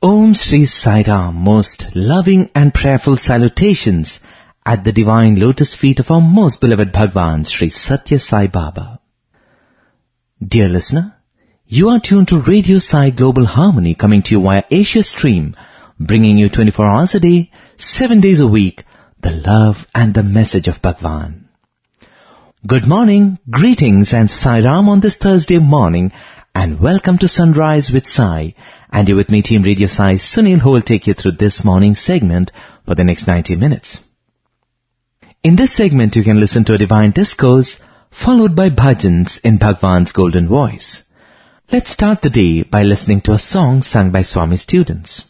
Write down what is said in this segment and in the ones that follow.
Om Sri Sai Ram, most loving and prayerful salutations at the divine lotus feet of our most beloved Bhagwan, Sri Satya Sai Baba. Dear listener, you are tuned to Radio Sai Global Harmony coming to you via Asia Stream, bringing you 24 hours a day, 7 days a week, the love and the message of Bhagwan. Good morning, greetings and Sai Ram on this Thursday morning and welcome to Sunrise with Sai. And you with me, Team Radio Sai, Sunil, who will take you through this morning's segment for the next 90 minutes. In this segment, you can listen to a divine discourse followed by bhajans in Bhagwan's golden voice. Let's start the day by listening to a song sung by Swami students.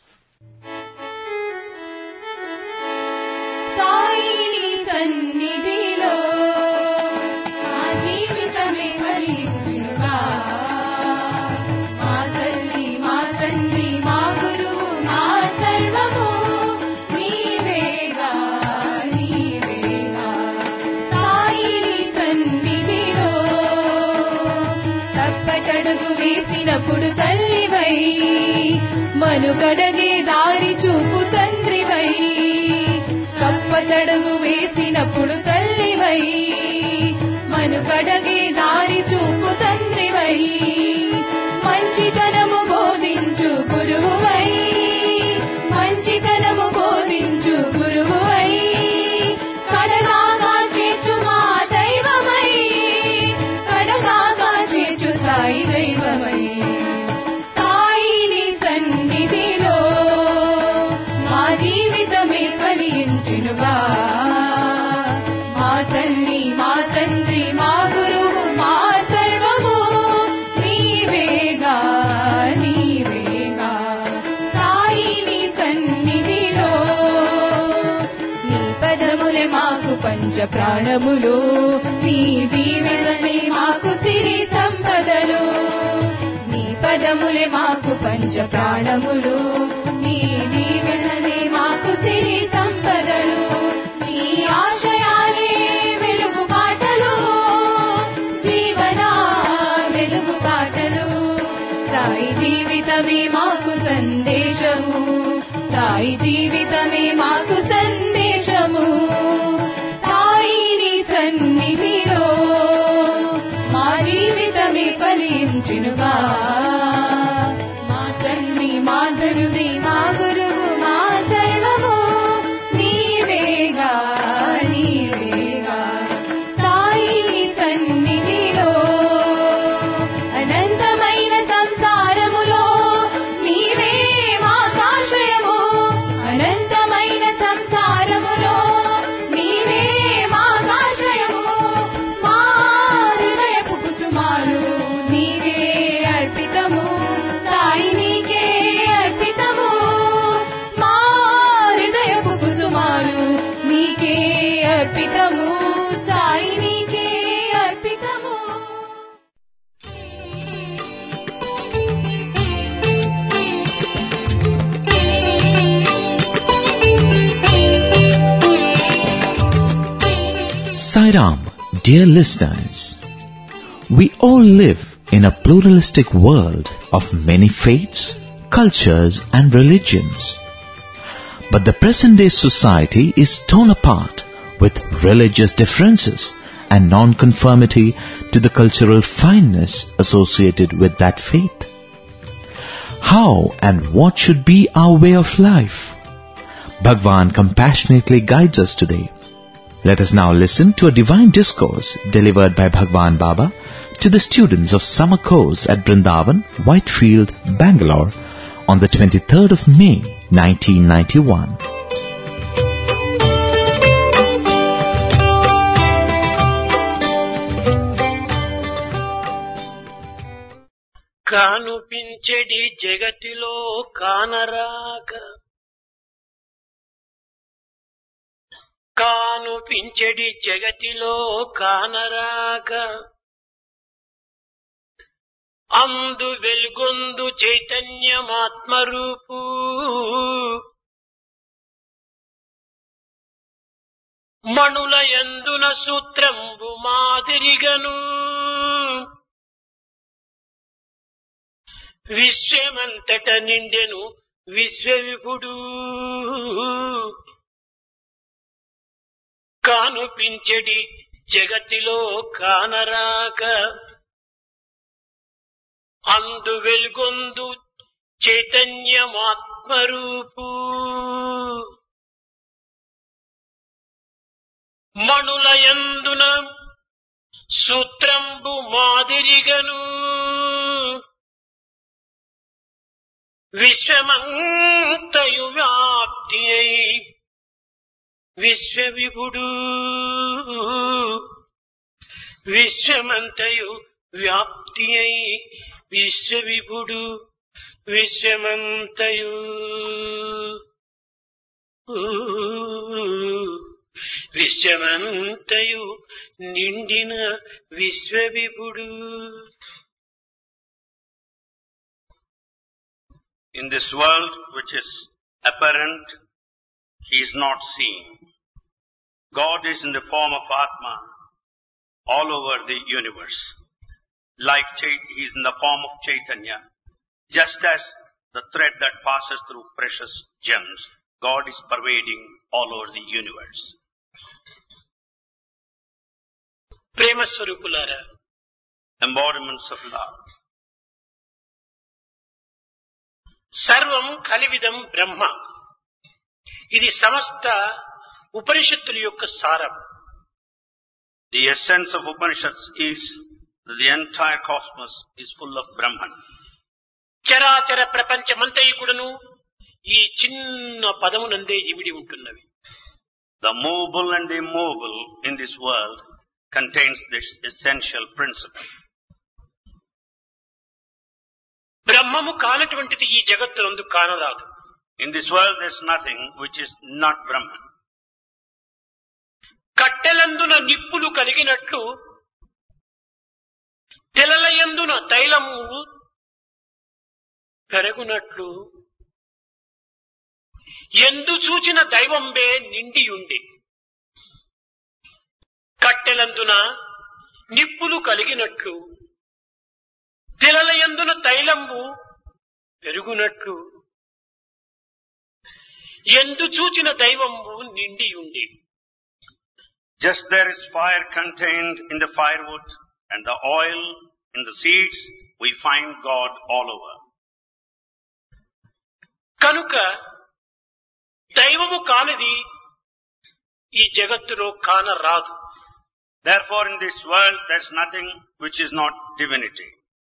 సాయిని సన్నిధిలో మా జీవితమే ఫలించుగా మా తల్లి మా తండ్రి మా గురువు మా సర్వము నీవేగా నీవేగా సాయిని సన్నిధిలో తప్పటడుగు వేసినప్పుడు తల్లివై మనుగడగే దారి చూపు తండ్రివై తప్పటడుగు వేసినప్పుడు తల్లివై మనుగడగే దారి చూపు తండ్రివై మంచితనము బోధించు గురువువై మంచితనము బోధించు గురువువై కడగాగా చేచు మా దైవమై కడగాగా చేచు సాయి దైవమై సాయిని సన్నిధిలో మా జీవితమే ఫలించునుగా మా తల్లి మా తండ్రి మా గురువు మా సర్వము నీవేగా నీవేగా సాయిని సన్నిధిలో నీ పదములే మాకు పంచ ప్రాణములు నీ జీవితమే మాకు సిరి సంపదలు నీ పదములే మాకు పంచ ప్రాణములు నీ జీవనమే మాకు సిరి సంపదలు నీ ఆశయాలే వెలుగు పాటలు జీవన వెలుగు పాటలు సాయి జీవితమే మాకు సందేశము సాయి జీవితమే మాకు సందేశము సాయిని సన్నిధిలో మా జీవితమే ఫలించునుగా మా తండ్రి మా తండ్రి మా గురువు మా సర్వము నీవేగా నీవేగా సాయిని సన్నిధిలో అనంతమైన సంసారములో నీవే మాకాశ్రయము అనంతమైన సంసారములో నీవే మాకాశ్రయము మా హృదయపు కుసుమాలు నీవే అర్పితము సాయి నీకే అర్పితము మా హృదయపు కుసుమాలు నీకే అర్పితము సాయి నీకే అర్పితము Sairam, dear listeners, we all live in a pluralistic world of many faiths, cultures and religions. But the present day society is torn apart with religious differences and non-conformity to the cultural fineness associated with that faith. How and what should be our way of life? Bhagwan compassionately guides us today. Let us now listen to a divine discourse delivered by Bhagwan Baba to the students of summer course at Brindavan, Whitefield, Bangalore on the 23rd of May 1991. కానుపించెడి జగతిలో కానరాక కానుపించెడి జగతిలో కానరాక అందు వెలుగొందు చైతన్యమాత్మరూపు మణుల ఎందున సూత్రంబు మాదిరిగను విశ్వమంతట నిండెను విశ్వవిపుడు కానుపించడి జగతిలో కానరాక అందు వెల్గొందు చైతన్యమాత్మరూపు మణులయందున సూత్రంబు మాదిరిగను విశ్వమంతయు వ్యాప్తి అయి విశ్వవిభుడు విశ్వమంతయు వ్యాప్తి అయి విశ్వవిభుడు విశ్వమంతయు విశ్వమంతయు నిండిన విశ్వవిభుడు In this world which is apparent, he is not seen. God is in the form of Atma all over the universe. Like Chait- he is in the form of Chaitanya. Just as the thread that passes through precious gems, God is pervading all over the universe. ప్రేమ స్వరూపులారా Embodiments of love. సర్వం కలివిదం బ్రహ్మ ఇది సమస్త ఉపనిషత్తుల యొక్క సారం The essence of Upanishads is that the entire cosmos is full of Brahman. చరాచర ప్రపంచమంతయుకుడును ఈ చిన్న పదమునందే ఇమిడి ఉంటున్నవి The movable and the immovable in this world contains this essential principle. బ్రహ్మము కానటువంటిది ఈ జగత్తునందు కానరాదు In this world there's nothing which is not Brahman. కట్టెలందున నిప్పులు కలిగినట్లు తెలలయందున తైలము పెరుగునట్లు ఎందు చూచిన దైవంబే నిండియుండి కట్టెలందున నిప్పులు కలిగినట్లు తెలలయందున తైలంబు పెరుగునట్లు ఎందు చూచిన దైవంబు నిండియుండి Just there is fire contained in the firewood and the oil in the seeds, we find God all over. కనుక దైవము కానిది ఈ జగత్తులో కానరాదు Therefore in this world there's nothing which is not divinity.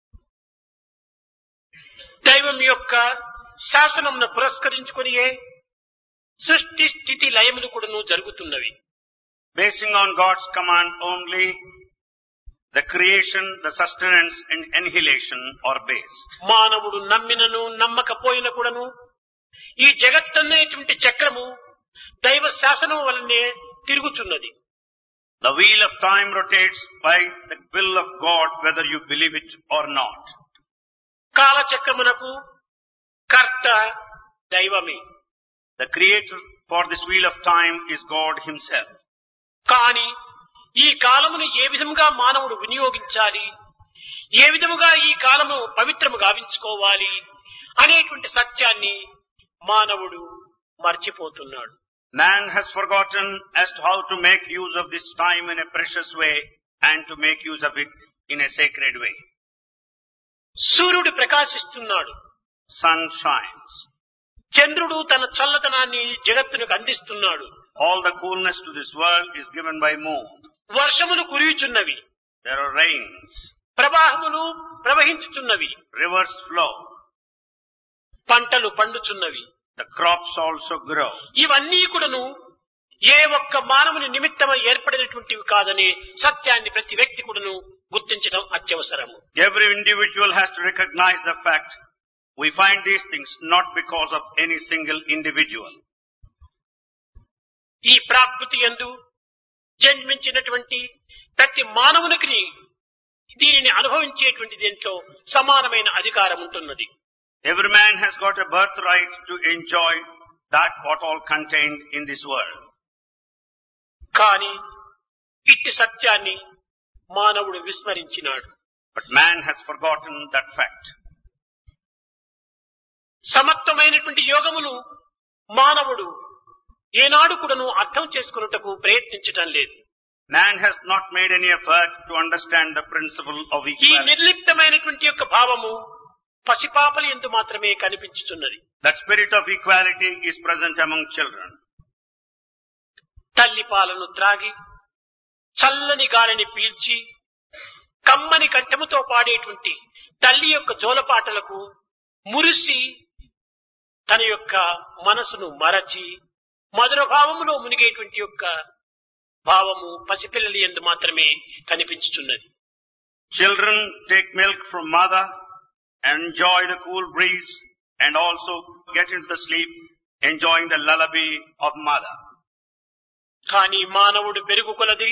దైవం యొక్క శాసనమును పురస్కరించుకునియే సృష్టి స్థితి లయములు కూడాను జరుగుతున్నవి Basing on God's command only, the creation, the sustenance and annihilation are based. మానవుడు నమ్మినను నమ్మకపోయిన కూడాను ఈ జగత్తనేటువంటి చక్రము దైవ శాసనం వలనే తిరుగుతున్నది The wheel of time rotates by the will of God whether you believe it or not. కాలచక్రమునకు కర్త దైవమే The creator for this wheel of time is God himself. కాని ఈ కాలమును ఏ విధముగా మానవుడు వినియోగించాలి ఏ విధముగా ఈ కాలము పవిత్రము గావించుకోవాలి అనేటువంటి సత్యాన్ని మానవుడు మర్చిపోతున్నాడు Man has forgotten as to how to make use of this time in a precious way and to make use of it in a sacred way. సూర్యుడు ప్రకాశిస్తున్నాడు Sun shines. చంద్రుడు తన చల్లదనాన్ని జగత్తునికి అందిస్తున్నాడు All the coolness to this world is given by moon. వర్షములు కురియుచున్నవి There are rains. ప్రవాహములు ప్రవహించుచున్నవి Rivers flow. పంటలు పండుచున్నవి The crops also grow. ఇవన్నీ కూడాను ఏ ఒక్క మానవుని నిమిత్తమై ఏర్పడినటువంటివి కాదని సత్యాన్ని ప్రతి వ్యక్తి కూడాను గుర్తించడం అత్యవసరము Every individual has to recognize the fact we find these things not because of any single individual. ఈ ప్రాకృతి ఎందు జన్మించినటువంటి ప్రతి మానవునికి దీనిని అనుభవించేటువంటి దీంట్లో సమానమైన అధికారం ఉంటున్నది Every man has got a birthright to enjoy that what all contained in this world. కానీ ఇట్టి సత్యాన్ని మానవుడు విస్మరించినాడు But man has forgotten that fact. సమత్వమైనటువంటి యోగమును మానవుడు ఏనాడు కూడాను అర్థం చేసుకున్నటకు ప్రయత్నించటం లేదు Man has not made any effort to understand the principle of ఈ equality. నిర్లిప్తమైనటువంటి యొక్క భావము పసిపాపల ఎందు మాత్రమే కనిపించుతున్నది That spirit of equality is present among children. తల్లి పాలను త్రాగి చల్లని గాలిని పీల్చి కమ్మని కంఠముతో పాడేటువంటి తల్లి యొక్క జోలపాటలకు మురిసి తన యొక్క మనసును మరచి మధుర భావములో మునిగేటువంటి యొక్క భావము పసిపిల్లల ఎందు మాత్రమే కనిపించుచున్నది Children take milk from mother and enjoy the cool breeze and also get into the sleep enjoying the lullaby of mother. కానీ మానవుడు పెరుగు కొలది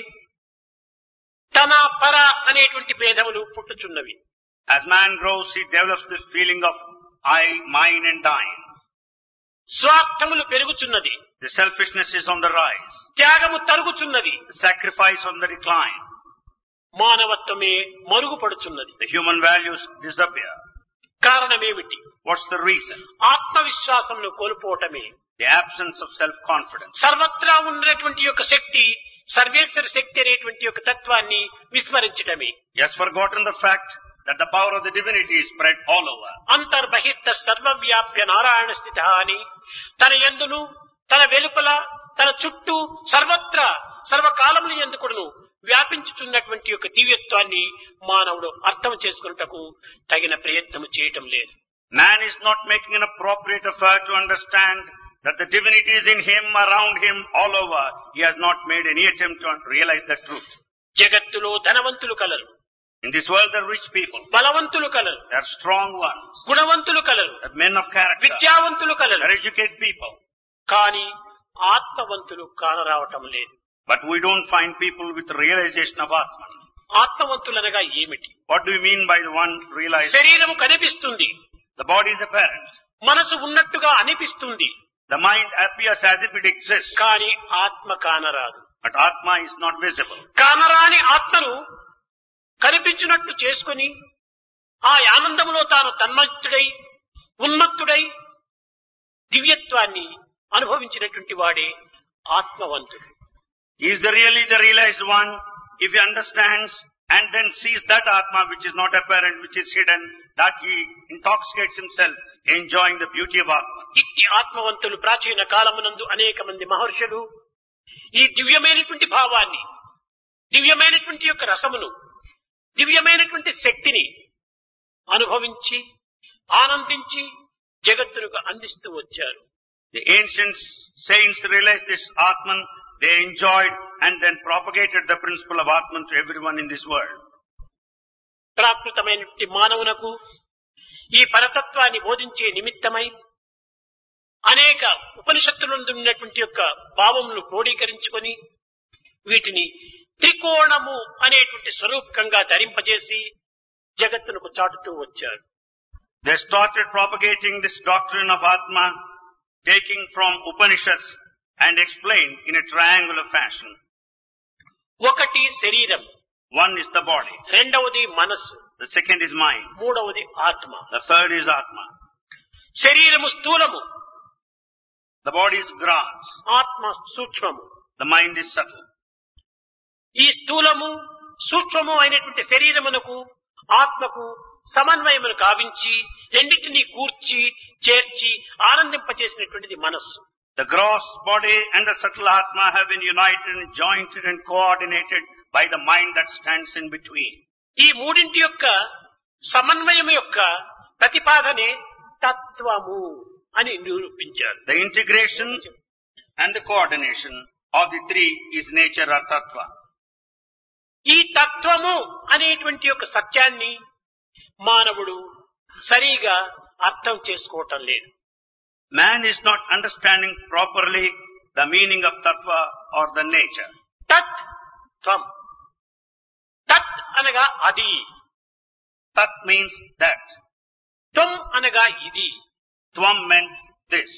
తన పర అనేటువంటి భేదములు పుట్టుచున్నవి As man grows, he develops this feeling of I, mine and thine. స్వార్థములు పెరుగుచున్నది The selfishness is on the rise. త్యాగము తరుగుచున్నది The sacrifice on the decline. మానవత్వమే మరుగుపడుచున్నది The human values disappear. కారణమేమిటి What's the reason? ఆత్మవిశ్వాసమును కోల్పోవటమే The absence of self-confidence. సర్వత్రా ఉన్నటువంటి యొక్క శక్తి సర్వేశ్వర శక్తి అనేటువంటి యొక్క తత్వాన్ని విస్మరించటమే He has forgotten the fact that the power of the divinity is spread all over. అంతర్బహిర్త సర్వవ్యాప్య Narayana స్థిత అని తన ఎందును తన వెలుపల తన చుట్టూ సర్వత్రా సర్వకాలములు ఎందుకును వ్యాపించుతున్నటువంటి యొక్క దివ్యత్వాన్ని మానవుడు అర్థం చేసుకున్నటకు తగిన ప్రయత్నం చేయటం లేదు Man is not making an appropriate effort to understand that the divinity is in him, around him, all over. He has not made any attempt to realize the truth. జగత్తులో ధనవంతులు కలరు In this world, there are rich people. బలవంతులు కలరు There are strong ones. గుణవంతులు కలరు There are men of character. విద్యావంతులు There కలరు are educated people. కానీ ఆత్మవంతులు కానరావటం లేదు But we don't find people with realization of Atman. ఆత్మవంతులనగా ఏమిటి What do you mean by the one realized? శరీరము కనిపిస్తుంది The body is apparent. మనసు ఉన్నట్టుగా అనిపిస్తుంది The mind appears as if it exists. కానీ ఆత్మ కానరాదు But Atma is not visible. కానరాని ఆత్మను కనిపించినట్టు చేసుకుని ఆ ఆనందములో తాను తన్మత్తుడై ఉన్మత్తుడై దివ్యత్వాన్ని అనుభవించినటువంటి వాడే ఆత్మవంతుడు He is the really the realized one if he understands and then sees that Atma which is not apparent, which is hidden, that he intoxicates himself enjoying the beauty of Atma. ఇట్టి ఆత్మవంతులు ప్రాచీన కాలమునందు అనేక మంది మహర్షులు ఈ దివ్యమైనటువంటి భావాన్ని దివ్యమైనటువంటి యొక్క రసమును దివ్యమైనటువంటి శక్తిని అనుభవించి ఆనందించి జగత్తునకు అందిస్తూ వచ్చారు The ancient saints realized this Atman, they enjoyed and then propagated the principle of Atman to everyone in this world. ప్రాకృతమైనటువంటి మానవునకు ఈ పరతత్వాన్ని బోధించే నిమిత్తమై అనేక ఉపనిషత్తులందు ఉన్నటువంటి యొక్క భావమును క్రోడీకరించుకొని వీటిని త్రికోణము అనేటువంటి స్వరూపకంగా ధరింపజేసి జగత్తునకు చాటుతూ వచ్చారు They started propagating this doctrine of Atma, taking from Upanishads and explained in a triangular fashion. ఒకటి శరీరం One is the body, రెండవది మనస్సు the second is mind, మూడవది ఆత్మ the third is Atma. శరీరము స్థూలము The body is gross, ఆత్మ సూక్ష్మము the mind is subtle. ఈ స్థూలము సూక్ష్మము అయినటువంటి శరీరమునకు ఆత్మకు సమన్వయమును కావించి రెండింటినీ కూర్చి చేర్చి ఆనందింపచేసినటువంటిది మనస్సు The gross body and the subtle Atma have been united and jointed and coordinated by the mind that stands in between. ఈ మూడింటి యొక్క సమన్వయం యొక్క ప్రతిపాదనే తత్వము అని నిరూపించారు The integration and the coordination of the three is nature or tattva. ఈ తత్వము అనేటువంటి యొక్క సత్యాన్ని మానవుడు సరిగా అర్థం చేసుకోవటం లేదు Man is not understanding properly the meaning of tattva or the nature. తత్ త్వం తత్ అనగా అది Tat means that. త్వం అనగా ఇది Tvam meant this.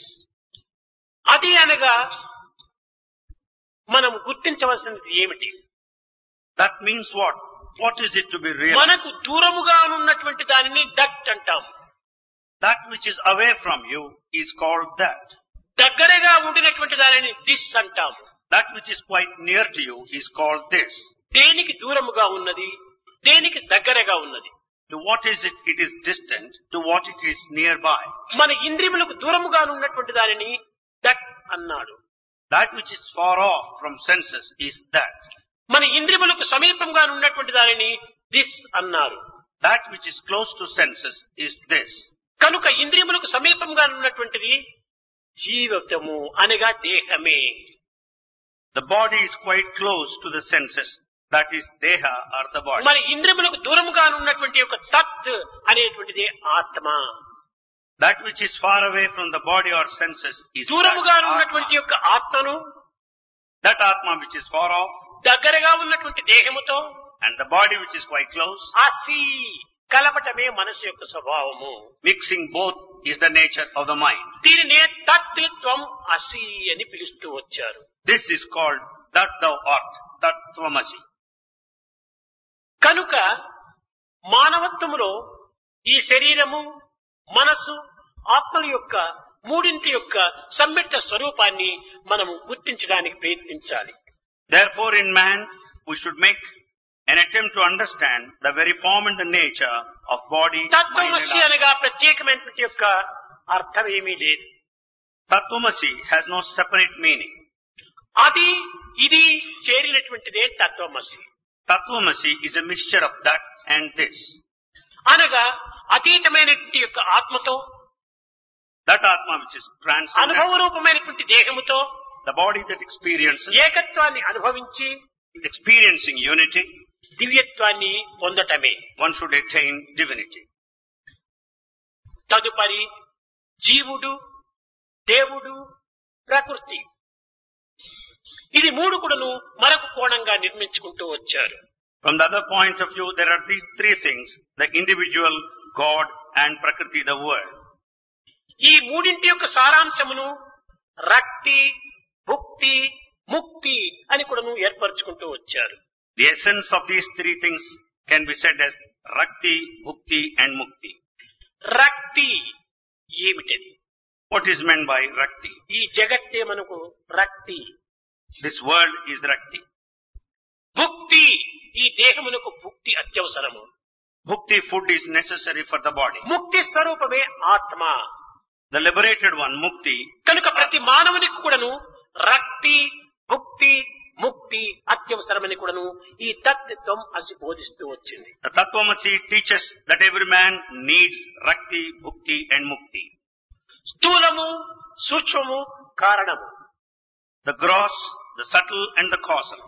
అది అనగా మనం గుర్తించవలసినది ఏమిటి That means what? What is it to be real? మనకు దూరముగా ఉన్నటువంటి దానిని దట్ అంటాం That which is away from you is called that. దగ్గరగా ఉండినటువంటి దానిని దిస్ అంటాము That which is quite near to you is called this. దేనికి దూరముగా ఉన్నది దేనికి దగ్గరగా ఉన్నది To what is it? It is distant. To what it is nearby. మన ఇంద్రియములకు దూరముగా ఉన్నటువంటి దానిని దట్ అన్నాడు That which is far off from senses is that. మన ఇంద్రియములకు సమీపంగా ఉన్నటువంటి దానిని దిస్ అన్నారు That which is close to senses is this. కనుక ఇంద్రియములకు సమీపంగా ఉన్నటువంటిది జీవితము అనగా దేహమే The body is quite close to the senses. That is deha or the body. మన ఇంద్రియములకు దూరముగా ఉన్నటువంటి యొక్క తత్ అనేటువంటిది ఆత్మ That which is far away from the body or senses is దూరముగా that ఉన్నటువంటి atma. యొక్క ఆత్మను That atma which is far off దగ్గరగా ఉన్నటువంటి దేహముతో and the body which is quite close. అసి కలపటమే మనసు యొక్క స్వభావము Mixing both is the nature of the mind. దీనినే తత్వం అసి అని పిలుస్తూ వచ్చారు This is called that thou art, that tvamasi. కనుక మానవత్వములో ఈ శరీరము మనసు ఆత్మల యొక్క మూడింటి యొక్క సమ్మిళిత స్వరూపాన్ని మనము గుర్తించడానికి ప్రయత్నించాలి Therefore in man we should make an attempt to understand the very form and the nature of body, mind and తత్వమసి atma. అనగా ప్రత్యేకమైనటువంటి యొక్క అర్థం ఏమీ లేదు Tattvamasi has no separate meaning. అది ఇది చేరినటువంటిదే తత్వమసి Tattvamasi is a mixture of that and this. అనగా అతీతమైనటువంటి యొక్క ఆత్మతో That Atma which is transcendent, అనుభవ రూపమైనటువంటి దేహముతో the body that experiences, ఏకత్వాన్ని అనుభవించి experiencing unity, దివ్యత్వాన్ని పొందటమే one should attain divinity. తదుపరి జీవుడు దేవుడు ప్రకృతి ఇది మూడు కూడాను మరొక కోణంగా నిర్మించుకుంటూ వచ్చారు From the other point of view, there are these three things, the individual, God and Prakriti, the world. ఈ మూడింటి యొక్క సారాంశమును రక్తి భుక్తి ముక్తి అని కూడాను ఏర్పరచుకుంటూ వచ్చారు The essence of these three things can be said as Rakti, Bhukti and Mukti. రక్తి ఏమిటది What is meant by Rakti? ఈ జగత్తే మనకు రక్తి This world is Rakti. భుక్తి ఈ దేహమునకు భుక్తి అత్యవసరము Bhukti food is necessary for the body. ముక్తి స్వరూపమే ఆత్మ The liberated one, Mukti, కనుక ప్రతి మానవునికి కూడాను రక్తి భుక్తి ముక్తి అత్యవసరమని కూడాను ఈ తత్వం అసి బోధిస్తూ వచ్చింది the Tattvamasi teaches that every man needs Rakti, Bhukti and Mukti. స్థూలము సూక్ష్మము కారణము The gross, the subtle and the causal.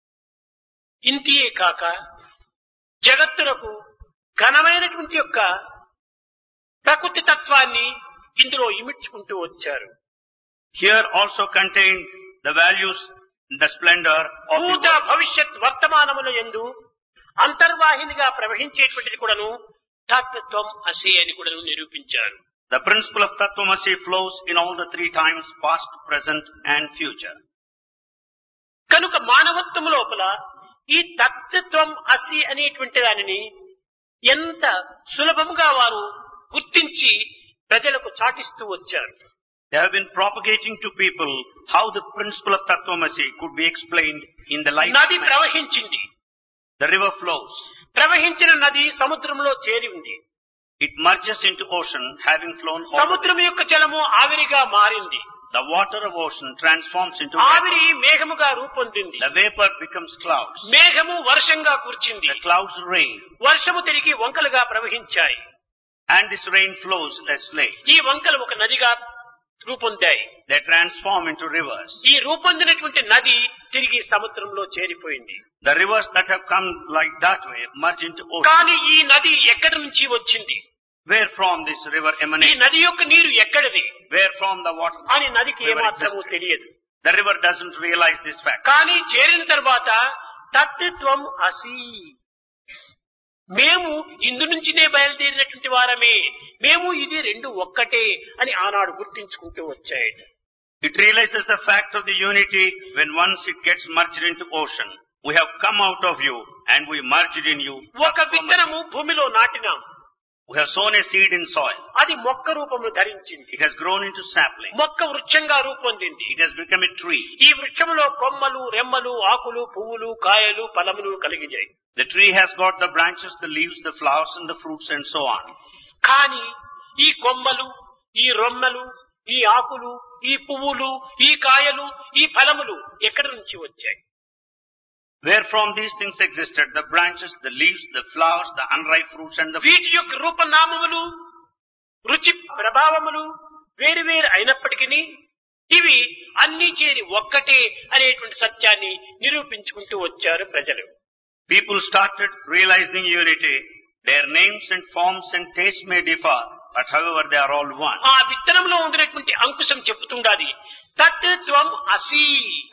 ఇంతియే కాక జగత్తునకు ఘనమైనటువంటి యొక్క ప్రకృతి తత్వాన్ని ఇందులో ఇమిడ్చుకుంటూ వచ్చారు Here also contained the values, the splendor of the భూత world. భవిష్యత్ వర్తమానముల ఎందు అంతర్వాహినిగా ప్రవహించేటువంటిది కూడాను తత్వం అసి అని కూడాను నిరూపించారు The principle of Tattvamasi flows in all the three times, past, present and future. కనుక మానవత్వం లోపల ఈ తత్వం అసి అనేటువంటి దానిని ఎంత సులభంగా వారు గుర్తించి ప్రజలకు చాటిస్తూ వచ్చారు They have been propagating to people how the principle of Tattvamasi could be explained in the life నది of man. ప్రవహించింది The river flows. ప్రవహించిన నది సముద్రంలో చేరి ఉంది It merges into ocean having flown over. సముద్రం యొక్క జలము ఆవిరిగా మారింది The water of ocean transforms into vapor. ఆవిరి మేఘముగా రూపొందింది The vapor becomes clouds. మేఘము వర్షంగా కూర్చింది The clouds rain. వర్షము తిరిగి వంకలుగా ప్రవహించాయి And this rain flows as lake. ఈ వంకలు ఒక నదిగా రూపొందాయి They transform into rivers. ఈ రూపొందినటువంటి నది తిరిగి సముద్రంలో చేరిపోయింది The rivers that have come like that way merge into ocean. కానీ ఈ నది ఎక్కడి నుంచి వచ్చింది Where from this river ఈ emanates? నది యొక్క నీరు ఎక్కడిది Where from the water? అని నదికి River ఏమాత్రము existed. తెలియదు The river doesn't realize this fact. కానీ చేరిన తర్వాత తత్వం అసి మేము ఇందు నుంచినే బయలుదేరినటువంటి వారమే మేము ఇది రెండు ఒక్కటే అని ఆనాడు గుర్తించుకుంటూ వచ్చాయట It realizes the fact of the unity when once it gets merged into ocean. We have come out of you and we merged in you. ఒక విత్తనము భూమిలో నాటినాం We have sown a seed in soil. అది మొక్క రూపమును ధరించింది It has grown into sapling. మొక్క వృక్షంగా రూపొందింది It has become a tree. ఈ వృక్షములో కొమ్మలు రెమ్మలు ఆకులు పువ్వులు కాయలు ఫలములు కలిగినాయి The tree has got the branches, the leaves, the flowers and the fruits and so on. కానీ ఈ కొమ్మలు ఈ రొమ్మలు ఈ ఆకులు ఈ పువ్వులు ఈ కాయలు ఈ ఫలములు ఎక్కడి నుంచి వచ్చాయి Where from these things existed, the branches, the leaves, the flowers, the unripe fruits and the fruit. వీటి యొక్క రూపనామములు రుచి ప్రభావములు వేరు వేరు అయినప్పటికీ ఇవి అన్ని చేరి ఒక్కటే అనేటువంటి సత్యాన్ని నిరూపించుకుంటూ వచ్చారు ప్రజలు People started realizing unity. Their names and forms and tastes may differ, but however they are all one. ఆ విత్తనంలో ఉండినటువంటి అంకుశం చెప్పుతుండాలి తత్ త్వం అసి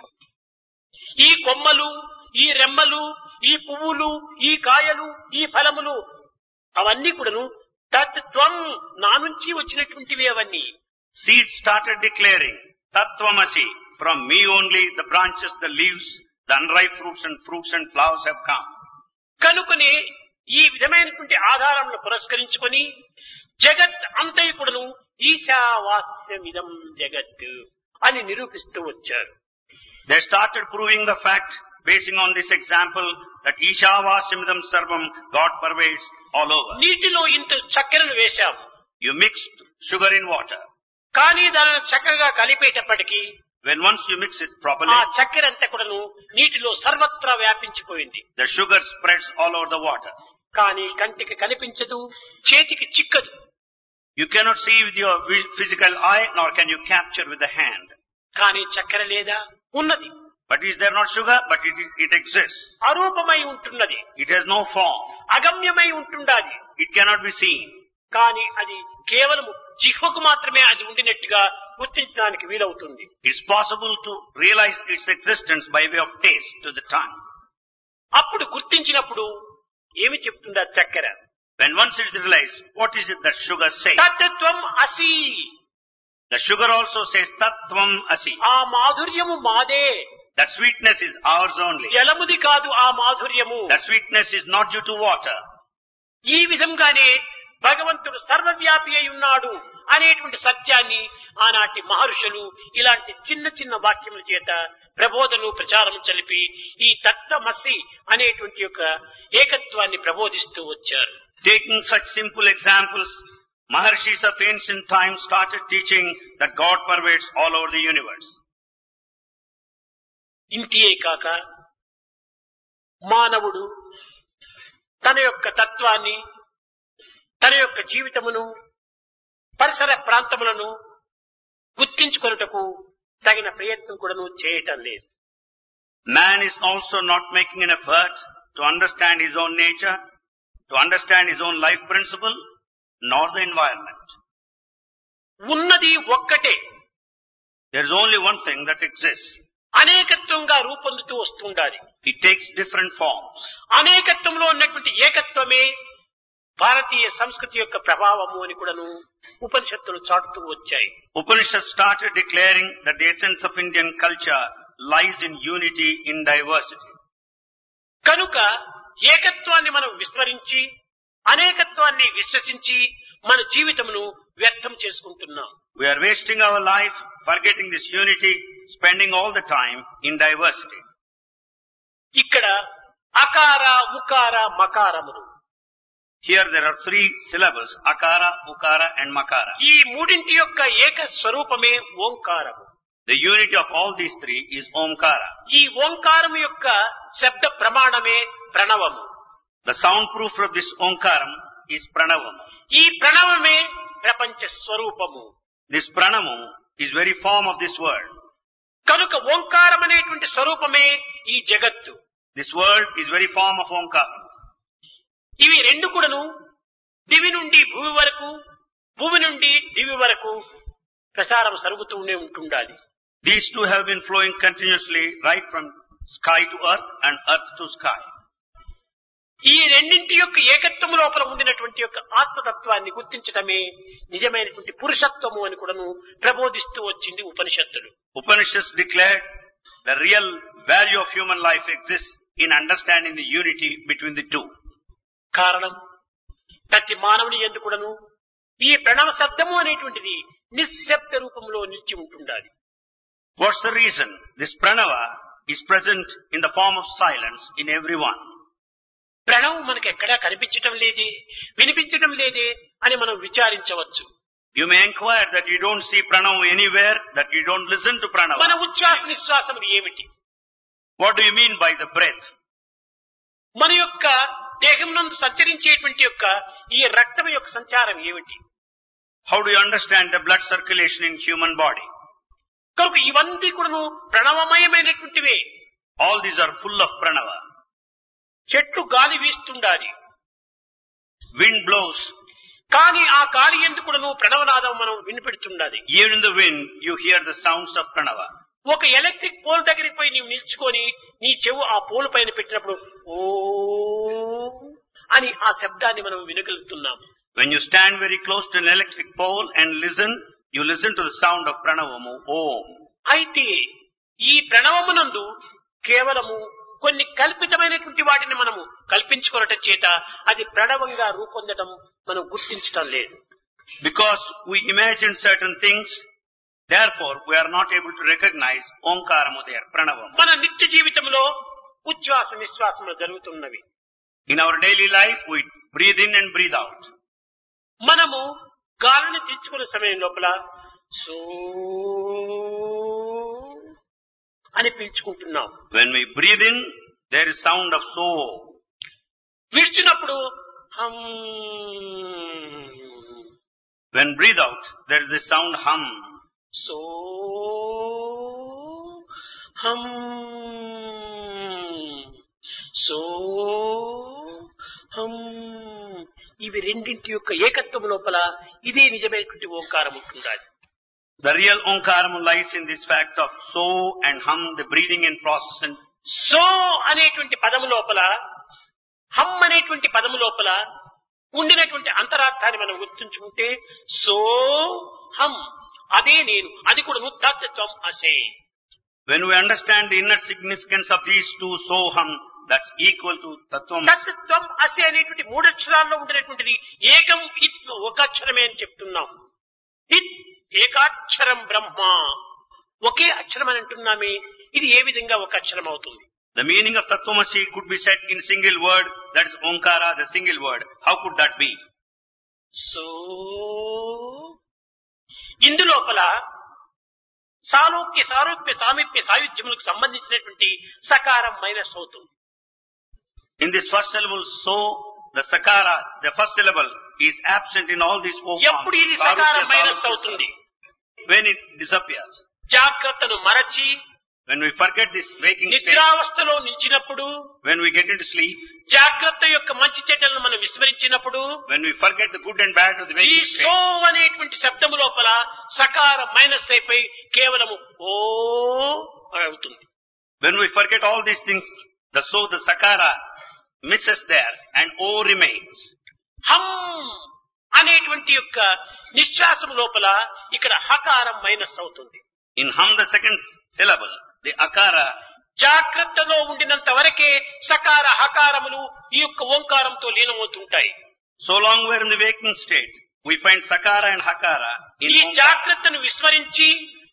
ఈ కొమ్మలు ఈ రెమ్మలు ఈ పువ్వులు ఈ కాయలు ఈ ఫలములు అవన్నీ కూడాను తత్ త్వం నా నుంచి వచ్చినటువంటివి అవన్నీ Seeds started declaring, Tattvamasi, from me only the branches, the leaves, the unripe fruits and fruits and flowers have come. కనుకనే ఈ విధమైనటువంటి ఆధారమును పురస్కరించుకొని జగత్ అంతయుకుడును ఈశావాస్యమిదం జగత్ అని నిరూపిస్తూ వచ్చారు They started proving the fact, basing on this example, that Ishavasyamadam Sarvam, God pervades all over. నీటిలో ఇంత చక్కెరను వేశాము You mixed sugar in water. కానీ దానిని చక్కగా కలిపేటప్పటికీ When once you mix it ఆ properly, చక్కెర అంతా కూడాను నీటిలో సర్వత్రా వ్యాపించిపోయింది the sugar spreads all over the water. కానీ కంటికి కనిపించదు చేతికి చిక్కదు You cannot see with your vi- physical eye, nor can you capture with the hand. కానీ చక్కెర లేదా ఉన్నది But is there not sugar? But it, it exists. అరూపమై ఉంటున్నది It has no form. అగమ్యమై ఉంటుండాలి It cannot be seen. కానీ అది కేవలం జిహ్వకు మాత్రమే అది ఉండినట్టుగా గుర్తించడానికి వీలవుతుంది It's possible to realize its existence by way of taste to the tongue. అప్పుడు గుర్తించినప్పుడు ఏమి చెప్తుందా చక్కెర When once it is realized, what is it that sugar says? తత్వం అసి The sugar also says Tattvam Asi. ఆ మాధుర్యము మాదే That sweetness is ours only. జలముది కాదు ఆ మాధుర్యము That sweetness is not due to water. ఈ విధంగానే భగవంతుడు సర్వవ్యాపి అయి ఉన్నాడు అనేటువంటి సత్యాన్ని ఆనాటి మహర్షులు ఇలాంటి చిన్న చిన్న వాక్యముల చేత ప్రబోధను ప్రచారం చలిపి ఈ తత్వమసి అనేటువంటి యొక్క ఏకత్వాన్ని ప్రబోధిస్తూ వచ్చారు Taking such simple examples, Maharshis of ancient times started teaching that God pervades all over the universe. ఇంటియే కాక మానవుడు తన యొక్క తత్వాన్ని తన యొక్క జీవితమును పరిసర ప్రాంతములను గుర్తించుకొనుటకు తగిన ప్రయత్నం కూడాను చేయటం లేదు Man is also not making an effort to understand his own nature, to understand his own life principle, nor the environment. ఉన్నది ఒక్కటే There is only one thing that exists. అనేకత్వంగా రూపొందుతూ వస్తుండాలి It takes different forms. అనేకత్వంలో ఉన్నటువంటి ఏకత్వమే భారతీయ సంస్కృతి యొక్క ప్రభావము అని కూడాను ఉపనిషత్తులు చాటుతూ వచ్చాయి Upanishads started declaring that the essence of Indian culture lies in unity in diversity. కనుక ఏకత్వాన్ని మనం విస్మరించి అనేకత్వాన్ని విశ్వసించి మన జీవితమును వ్యర్థం చేసుకుంటున్నాం We are wasting our life forgetting this unity, spending all the time in diversity. ఇక్కడ అకార ఉకార మకారములు Here there are three syllables, akara, ukara and makara. ఈ మూడింటి యొక్క ఏక స్వరూపమే ఓంకారము The unity of all these three is omkara. ఈ ఓంకారము యొక్క శబ్ద ప్రమాణమే ప్రణవము The soundproof of this omkaram is pranavam. ఈ ప్రణవమే ప్రపంచ స్వరూపము This pranamu is very form of this world. కనుక ఓంకారం అనేటువంటి స్వరూపమే ఈ జగత్తు This world is very form of omkara. ఇవి రెండు కూడాను దివి నుండి భూమి వరకు భూమి నుండి దివి వరకు ప్రసారం సరుగుతూనే ఉంటుండాలి These two have been flowing continuously right from sky to earth and earth to sky. ఈ రెండింటి యొక్క ఏకత్వము లోపల ఉండినటువంటి యొక్క ఆత్మతత్వాన్ని గుర్తించడమే నిజమైనటువంటి పురుషత్వము అని కూడాను ప్రబోధిస్తూ వచ్చింది ఉపనిషత్తులు Upanishads declared the real value of human life exists in understanding the unity between the two. కారణం ప్రతి మానవుని ఎందుకుడను ఈ ప్రణవ శబ్దము అనేటువంటిది నిశ్శబ్ద రూపంలో నిలిచి ఉంటుండాలి What's the reason? This pranava is present in the form of silence in everyone. ప్రణవం మనకు ఎక్కడా కనిపించటం లేదే వినిపించటం లేదే అని మనం విచారించవచ్చు You may inquire that you don't see pranava anywhere, that you don't listen to మన pranava. ఉచ్ఛ్వాస నిశ్వాసములు ఏమిటి What do you mean by the breath? మన యొక్క దేహం నందు సంచరించేటువంటి యొక్క ఈ రక్తం యొక్క సంచారం ఏమిటి How do you understand the blood circulation in human body? కనుక ఇవన్నీ కూడాను ప్రణవమయమైనటువంటివే All these are full of pranava. చెట్లు గాలి వీస్తుండాలి Wind blows. కానీ ఆ గాలి ఎందుకు కూడాను ప్రణవనాదం మనం వినిపెడుతుండాలి Even in the wind, you hear the sounds of pranava. ఒక ఎలక్ట్రిక్ పోల్ దగ్గరికి పోయి నీవు నిల్చుకొని నీ చెవు ఆ పోల్ పైన పెట్టినప్పుడు ఓ అని ఆ శబ్దాన్ని మనం వినగలుగుతున్నాం When you stand very close to an electric pole and listen, you listen to the sound of pranavamu, om. అయితే ఈ ప్రణవమునందు కేవలము కొన్ని కల్పితమైనటువంటి వాటిని మనము కల్పించుకోవటం చేత అది ప్రణవంగా రూపొందడం మనం గుర్తించటం లేదు Because we imagine certain things, therefore we are not able to recognize Omkaramu there, Pranavam. మన నిత్య జీవితంలో ఉచ్ఛ్వాస నిశ్వాసములు జరుగుతున్నవి In our daily life, we breathe in and breathe out. మనము గాలిని తీర్చుకునే సమయం లోపల సో అని పీల్చుకుంటున్నాం When we breathe in, there is sound of so. విడిచినప్పుడు హమ్ When breathe out, there is the sound hum. సో హం సో హం ఇవి రెండింటి యొక్క ఏకత్వం లోపల ఇదే నిజమైనటువంటి ఓంకారం ఉంటుండాలి The real Omkaramu lies in this fact of so and hum, the breathing in process and సో అనేటువంటి పదము లోపల హమ్ అనేటువంటి పదము లోపల ఉండినటువంటి అంతరార్థాన్ని మనం గుర్తుంచుకుంటే సో హం అదే నేను అది కూడా తత్వం అసే when we understand the inner significance of these two so hum, that's equal to Tattvam. తత్వం అసే అనేటువంటి మూడక్షరాల్లో ఉండినటువంటిది ఏకం ఇత్ ఒక అక్షరమే అని చెప్తున్నాం ఇత్ ఏకాక్షరం బ్రహ్మ ఒకే అక్షరం అని అంటున్నామే ఇది ఏ విధంగా ఒక అక్షరం అవుతుంది The meaning of Tattvamasi could be said in single word, that is Omkara, the single word. How could that be? So ఇందులోపల సాలోక్య సారూప్య సామీప్య సాయుధ్యములకు సంబంధించినటువంటి సకారం మైనస్ అవుతుంది In this first syllable, so, the Sakara, the first syllable, is absent in all these four ఎప్పుడు forms. ఇది Sarupya, సకారం మైనస్ Sarupya, అవుతుంది When it disappears. జాగ్రత్తను మరచి When we forget this waking state, నిద్రావస్థలో నిలిచినప్పుడు when we get into sleep, జాగ్రత్త యొక్క మంచి చెడ్డలను మనం విస్మరించినప్పుడు when we forget the good and bad of the ఈ waking సో state, అనేటువంటి శబ్దము లోపల సకారం మైనస్ అయిపోయి కేవలము ఓ అని అవుతుంది when we forget all these things, the so, the Sakara misses there and O remains. హమ్ అనేటువంటి యొక్క నిశ్వాసం లోపల ఇక్కడ హకారం మైనస్ అవుతుంది In hum, the second syllable, the Akara జాగ్రత్తలో ఉండినంత వరకే సకార హకారములు ఈ యొక్క ఓంకారంతో లీనమవుతుంటాయి So long we're in the waking state, we find Sakara and Hakara in ఈ Omkara. జాగ్రత్తను విస్మరించి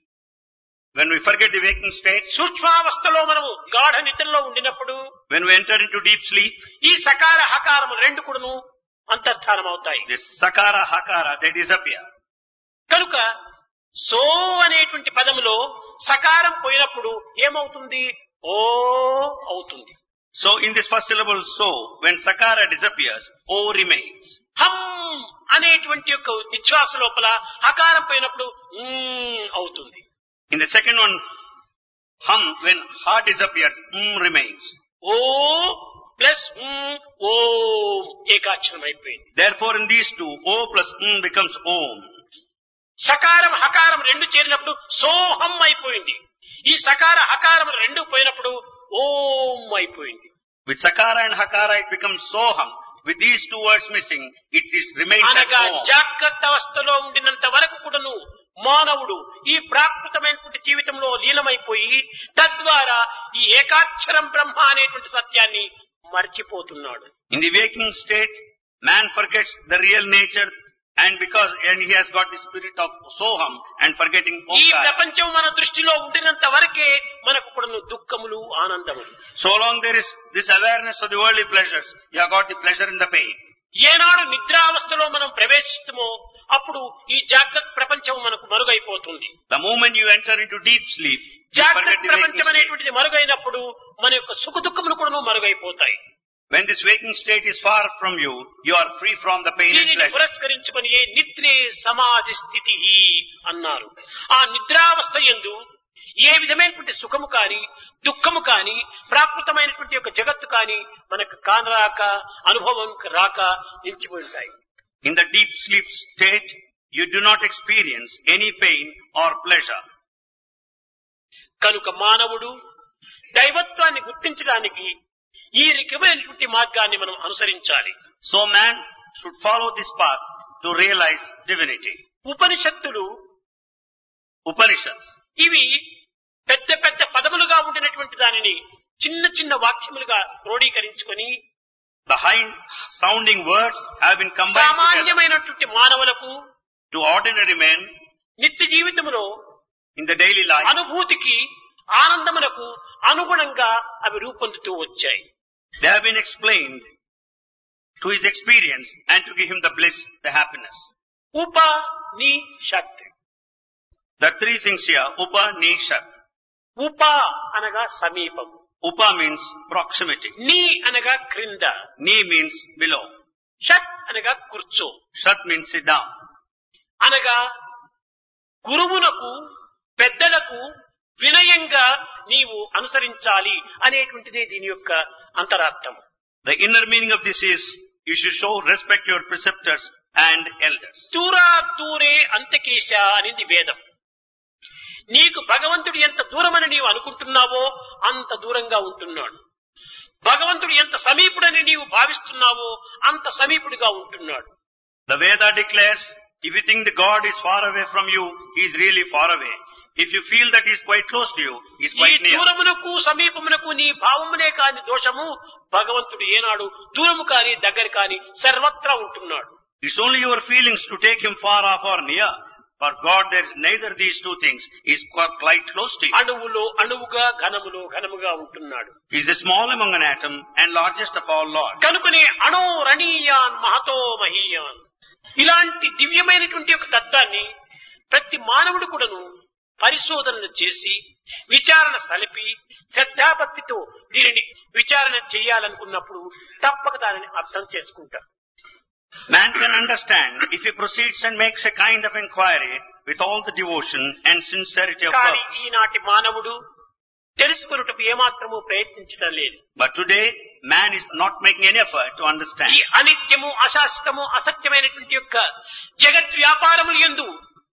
When we forget the waking state, సూక్ష్మావస్థలో మనము గాఢ నిద్రలో ఉండినప్పుడు when we enter into deep sleep, ఈ సకార హకారము రెండు కూడాను అంతర్ధానం అవుతాయి this Sakara, Hakara, they disappear. కనుక సో అనేటువంటి పదములో సకారం పోయినప్పుడు ఏమవుతుంది ఓ అవుతుంది So in this first syllable, so, when Sakara disappears, O remains. హమ్ అనేటువంటి యొక్క నిశ్వాస లోపల హకారం పోయినప్పుడు మ్మ్ అవుతుంది In the second one, hum, when ha disappears, mm remains. ఓ ప్లస్ ఓ ఏకాక్షరం అయిపోయింది Therefore in these two, O plus mm becomes Om. సకారం హకారం రెండు చేరినప్పుడు సోహం అయిపోయింది ఈ సకార హకారం రెండు పోయినప్పుడు ఓం అయిపోయింది With Sakara and Hakara it becomes Soham. With these two words missing, it is remains as అనగా Om. జాగ్రత్త అవస్థలో ఉండినంత వరకు కూడాను మానవుడు ఈ ప్రాకృతమైనటువంటి జీవితంలో లీనమైపోయి తద్వారా ఈ ఏకాక్షరం బ్రహ్మ అనేటువంటి సత్యాన్ని మర్చిపోతున్నాడు In the waking state, Man forgets the real nature and because and he has got the spirit of Soham and forgetting ఈ Omkara. ప్రపంచం మన దృష్టిలో ఉండినంత వరకే మనకు కూడా దుఃఖములు ఆనందములు So long there is this awareness of the worldly pleasures, you have got the pleasure in the pain. ఏనాడు నిద్రావస్థలో మనం ప్రవేశిస్తామో అప్పుడు ఈ జాగ్రత్త ప్రపంచం మనకు మరుగైపోతుంది The moment you enter into deep sleep, you జాగ్రత్త forget the waking ప్రపంచం state. అనేటువంటిది మరుగైనప్పుడు మన యొక్క సుఖ దుఃఖములు కూడా మరుగైపోతాయి When this waking state is far from you, you are free from the pain and దీనిని pleasure. పురస్కరించుకొని ఏ నిద్రే సమాధి స్థితి అన్నారు ఆ నిద్రావస్థ ఎందు ఏ విధమైనటువంటి సుఖము కాని దుఃఖము కాని ప్రాకృతమైనటువంటి యొక్క జగత్తు కాని మనకు కానరాక అనుభవం రాక నిలిచిపోయి ఉంటాయి In the deep sleep state, you do not experience any pain or pleasure. కనుక మానవుడు దైవత్వాన్ని గుర్తించడానికి ఈ రకమైనటువంటి మార్గాన్ని మనం అనుసరించాలి So man should follow this path to realize divinity. ఉపనిషత్తులు Upanishads. ఇవి పెద్ద పెద్ద పదములుగా ఉండినటువంటి దానిని చిన్న చిన్న వాక్యములుగా క్రోడీకరించుకొని The high sounding words have been combined together. సామాన్యమైనటువంటి మానవులకు To ordinary men నిత్య జీవితంలో in the daily life, అనుభూతికి ఆనందములకు అనుగుణంగా అవి రూపొందుతూ వచ్చాయి they have been explained to his experience and to give him the bliss, the happiness. ఉప నీ శక్తి The three things here, Upa, Ni, Shat. ఉప అనగా సమీపం Upa means proximity. నీ అనగా క్రింద Ni means below. షట్ అనగా కూర్చో Shat means sit down. అనగా గురువులకు పెద్దలకు వినయంగా నీవు అనుసరించాలి అనేటువంటిదే దీని యొక్క అంతరార్థం The inner meaning of this is you should show respect your preceptors and elders. దూరా దూరే అంతకేశ అనేది వేదం నీకు భగవంతుడు ఎంత దూరమని నీవు అనుకుంటున్నావో అంత దూరంగా ఉంటున్నాడు భగవంతుడు ఎంత సమీపుడని నీవు భావిస్తున్నావో అంత సమీపుడిగా ఉంటున్నాడు The Veda declares, if you think the God is far away from you, he is really far away. If you feel that he is quite close to you, he is ఈ quite near. దూరమునకు సమీపమునకు నీ భావమునే కాని దోషము భగవంతుడు ఏనాడు దూరము కాని దగ్గర కాని సర్వత్రా ఉంటున్నాడు It's only your feelings to take him far off or near. For God, there is neither these two things. He is quite quite close to you. అణువులో అణువుగా ఘనములో ఘనముగా ఉంటున్నాడు He is the small among an atom and largest of all Lord. కనుకనే అణో రణీయాన్ మహతో మహీయాన్ ఇలాంటి దివ్యమైనటువంటి ఒక తత్వాన్ని ప్రతి మానవుడు కూడాను పరిశోధనలు చేసి విచారణ సలిపి శ్రద్ధాభక్తితో దీనిని విచారణ చేయాలనుకున్నప్పుడు తప్పక దానిని అర్థం చేసుకుంటారు Man can understand if he proceeds and makes a kind of inquiry with all the devotion and sincerity of కానీ purpose. ఈనాటి మానవుడు తెలుసుకున్నటకు ఏమాత్రము ప్రయత్నించడం లేదు But today, man is not making any effort to understand. ఈ అనిత్యము అశాశ్వతము అసత్యమైనటువంటి యొక్క జగత్ వ్యాపారములు ఎందు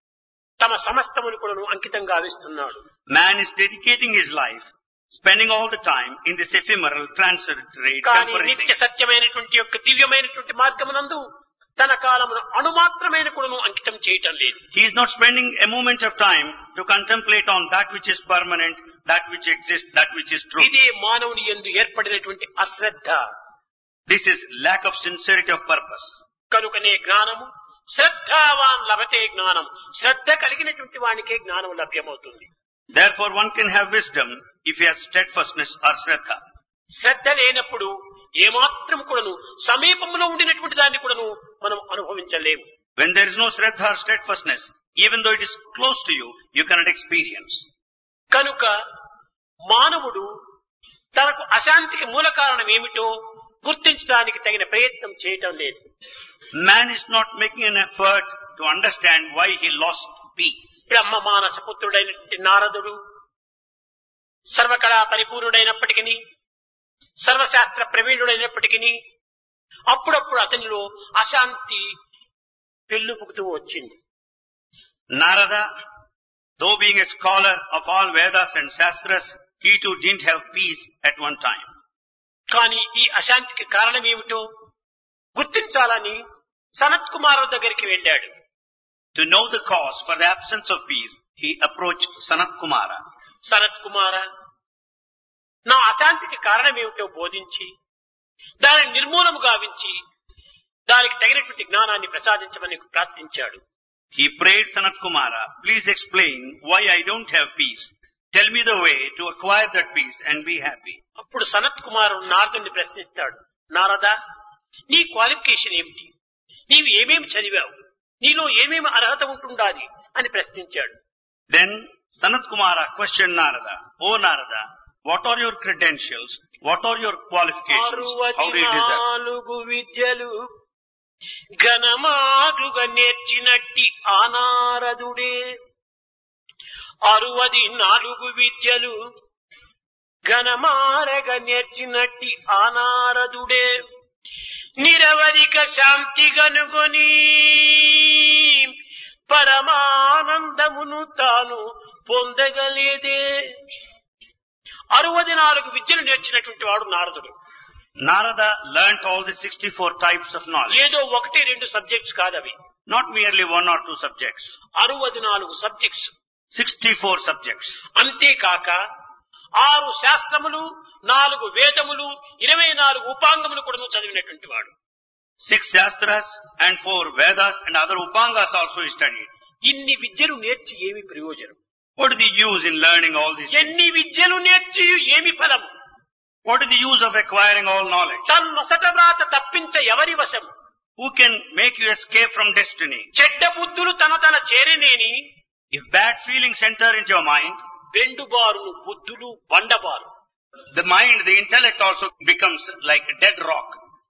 తమ సమస్తమును కూడాను అంకితం గావిస్తున్నాడు Man is dedicating his life, spending all the time in this ephemeral, transitory, కానీ temporary నిత్య thing. సత్యమైనటువంటి యొక్క దివ్యమైనటువంటి మార్గమునందు తన కాలమును అణుమాత్రమైన కూడాను అంకితం చేయటం లేదు He is not spending a moment of time to contemplate on that which is permanent, that which exists, that which is true. ఇదే మానవుని ఎందు ఏర్పడినటువంటి అశ్రద్ధ This is lack of sincerity of purpose. కనుకనే జ్ఞానము శ్రద్ధావాన్ లభతే జ్ఞానం శ్రద్ధ కలిగినటువంటి వానికే జ్ఞానం లభ్యమవుతుంది Therefore, one can have wisdom if he has steadfastness or shraddha. శ్రద్ధ లేనప్పుడు ఏమాత్రం కూడాను సమీపంలో ఉండినటువంటి దాన్ని కూడాను మనం అనుభవించలేము When there is no shraddha or steadfastness, even though it is close to you, you cannot experience. కనుక మానవుడు తనకు అశాంతికి మూల కారణం ఏమిటో గుర్తించడానికి తగిన ప్రయత్నం చేయటం లేదు Man is not making an effort to understand why he lost peace. బ్రహ్మ మానస పుత్రుడైనటువంటి నారదుడు సర్వకళా పరిపూర్ణుడైనప్పటికీ సర్వశాస్త్ర ప్రవీణుడైనప్పటికీ అప్పుడప్పుడు అతనిలో అశాంతి పెళ్ళుపుకుతూ వచ్చింది Narada, though being a scholar of all Vedas and Shastras, he too didn't have peace at one time. కానీ ఈ అశాంతికి కారణం ఏమిటో గుర్తించాలని సనత్ కుమారు దగ్గరికి వెళ్ళాడు To know the cause for the absence of peace, he approached Sanat Kumara. Sanath కుమార నా అశాంతికి కారణం ఏమిటో బోధించి దానిని నిర్మూలము గావించి దానికి తగినటువంటి జ్ఞానాన్ని ప్రసాదించమని ప్రార్థించాడు He prayed Sanat Kumara, please explain why I don't have peace. Tell me the way to acquire that peace and be happy. అప్పుడు సనత్ కుమారుడు నారదుని ప్రశ్నిస్తాడు నారద నీ క్వాలిఫికేషన్ ఏమిటి నీవు ఏమేమి చదివావు నీలో ఏమేమి అర్హత ఉంటుండాలి అని ప్రశ్నించాడు Then Sanat Kumara questioned Narada, Oh Narada, what are your credentials? What are your qualifications? How do అరువది you deserve? నాలుగు విద్యలు ఘనమారుగా నేర్చినట్టి ఆనారదుడే అరువది నాలుగు విద్యలు ఘనమారగా నేర్చినట్టి ఆనారదుడే నిరవధిక శాంతి గనుగొని పరమానందమును తాను పొందగలేదే అరవది నాలుగు విద్యలు నేర్చినటువంటి వాడు నారదుడు Narada learnt all the 64 types of knowledge. ఏదో ఒకటి రెండు సబ్జెక్ట్స్ కాదవి Not merely one or two subjects. అరవది నాలుగు సబ్జెక్ట్స్ 64 subjects. అంతేకాక ఆరు శాస్త్రములు నాలుగు వేదములు ఇరవై నాలుగు ఉపాంగములు కూడా చదివినటువంటి వాడు Six Shastras and four Vedas and other Upangas also he studied. ఇన్ని విద్యలు నేర్చి ఏమి ప్రయోజనం What is the use in learning all these things? ఎన్ని విద్యలు నేర్చి ఏమి ఫలము What is the use of acquiring all knowledge? తన్నొసట వ్రాత తప్పించ ఎవరి వశము Who can make you escape from destiny? చెడ్డ బుద్ధులు తన తన చేరినేని If bad feelings enter into your mind, బెండుబారును బుద్ధులు బండబారు the mind, the intellect also becomes like a dead rock.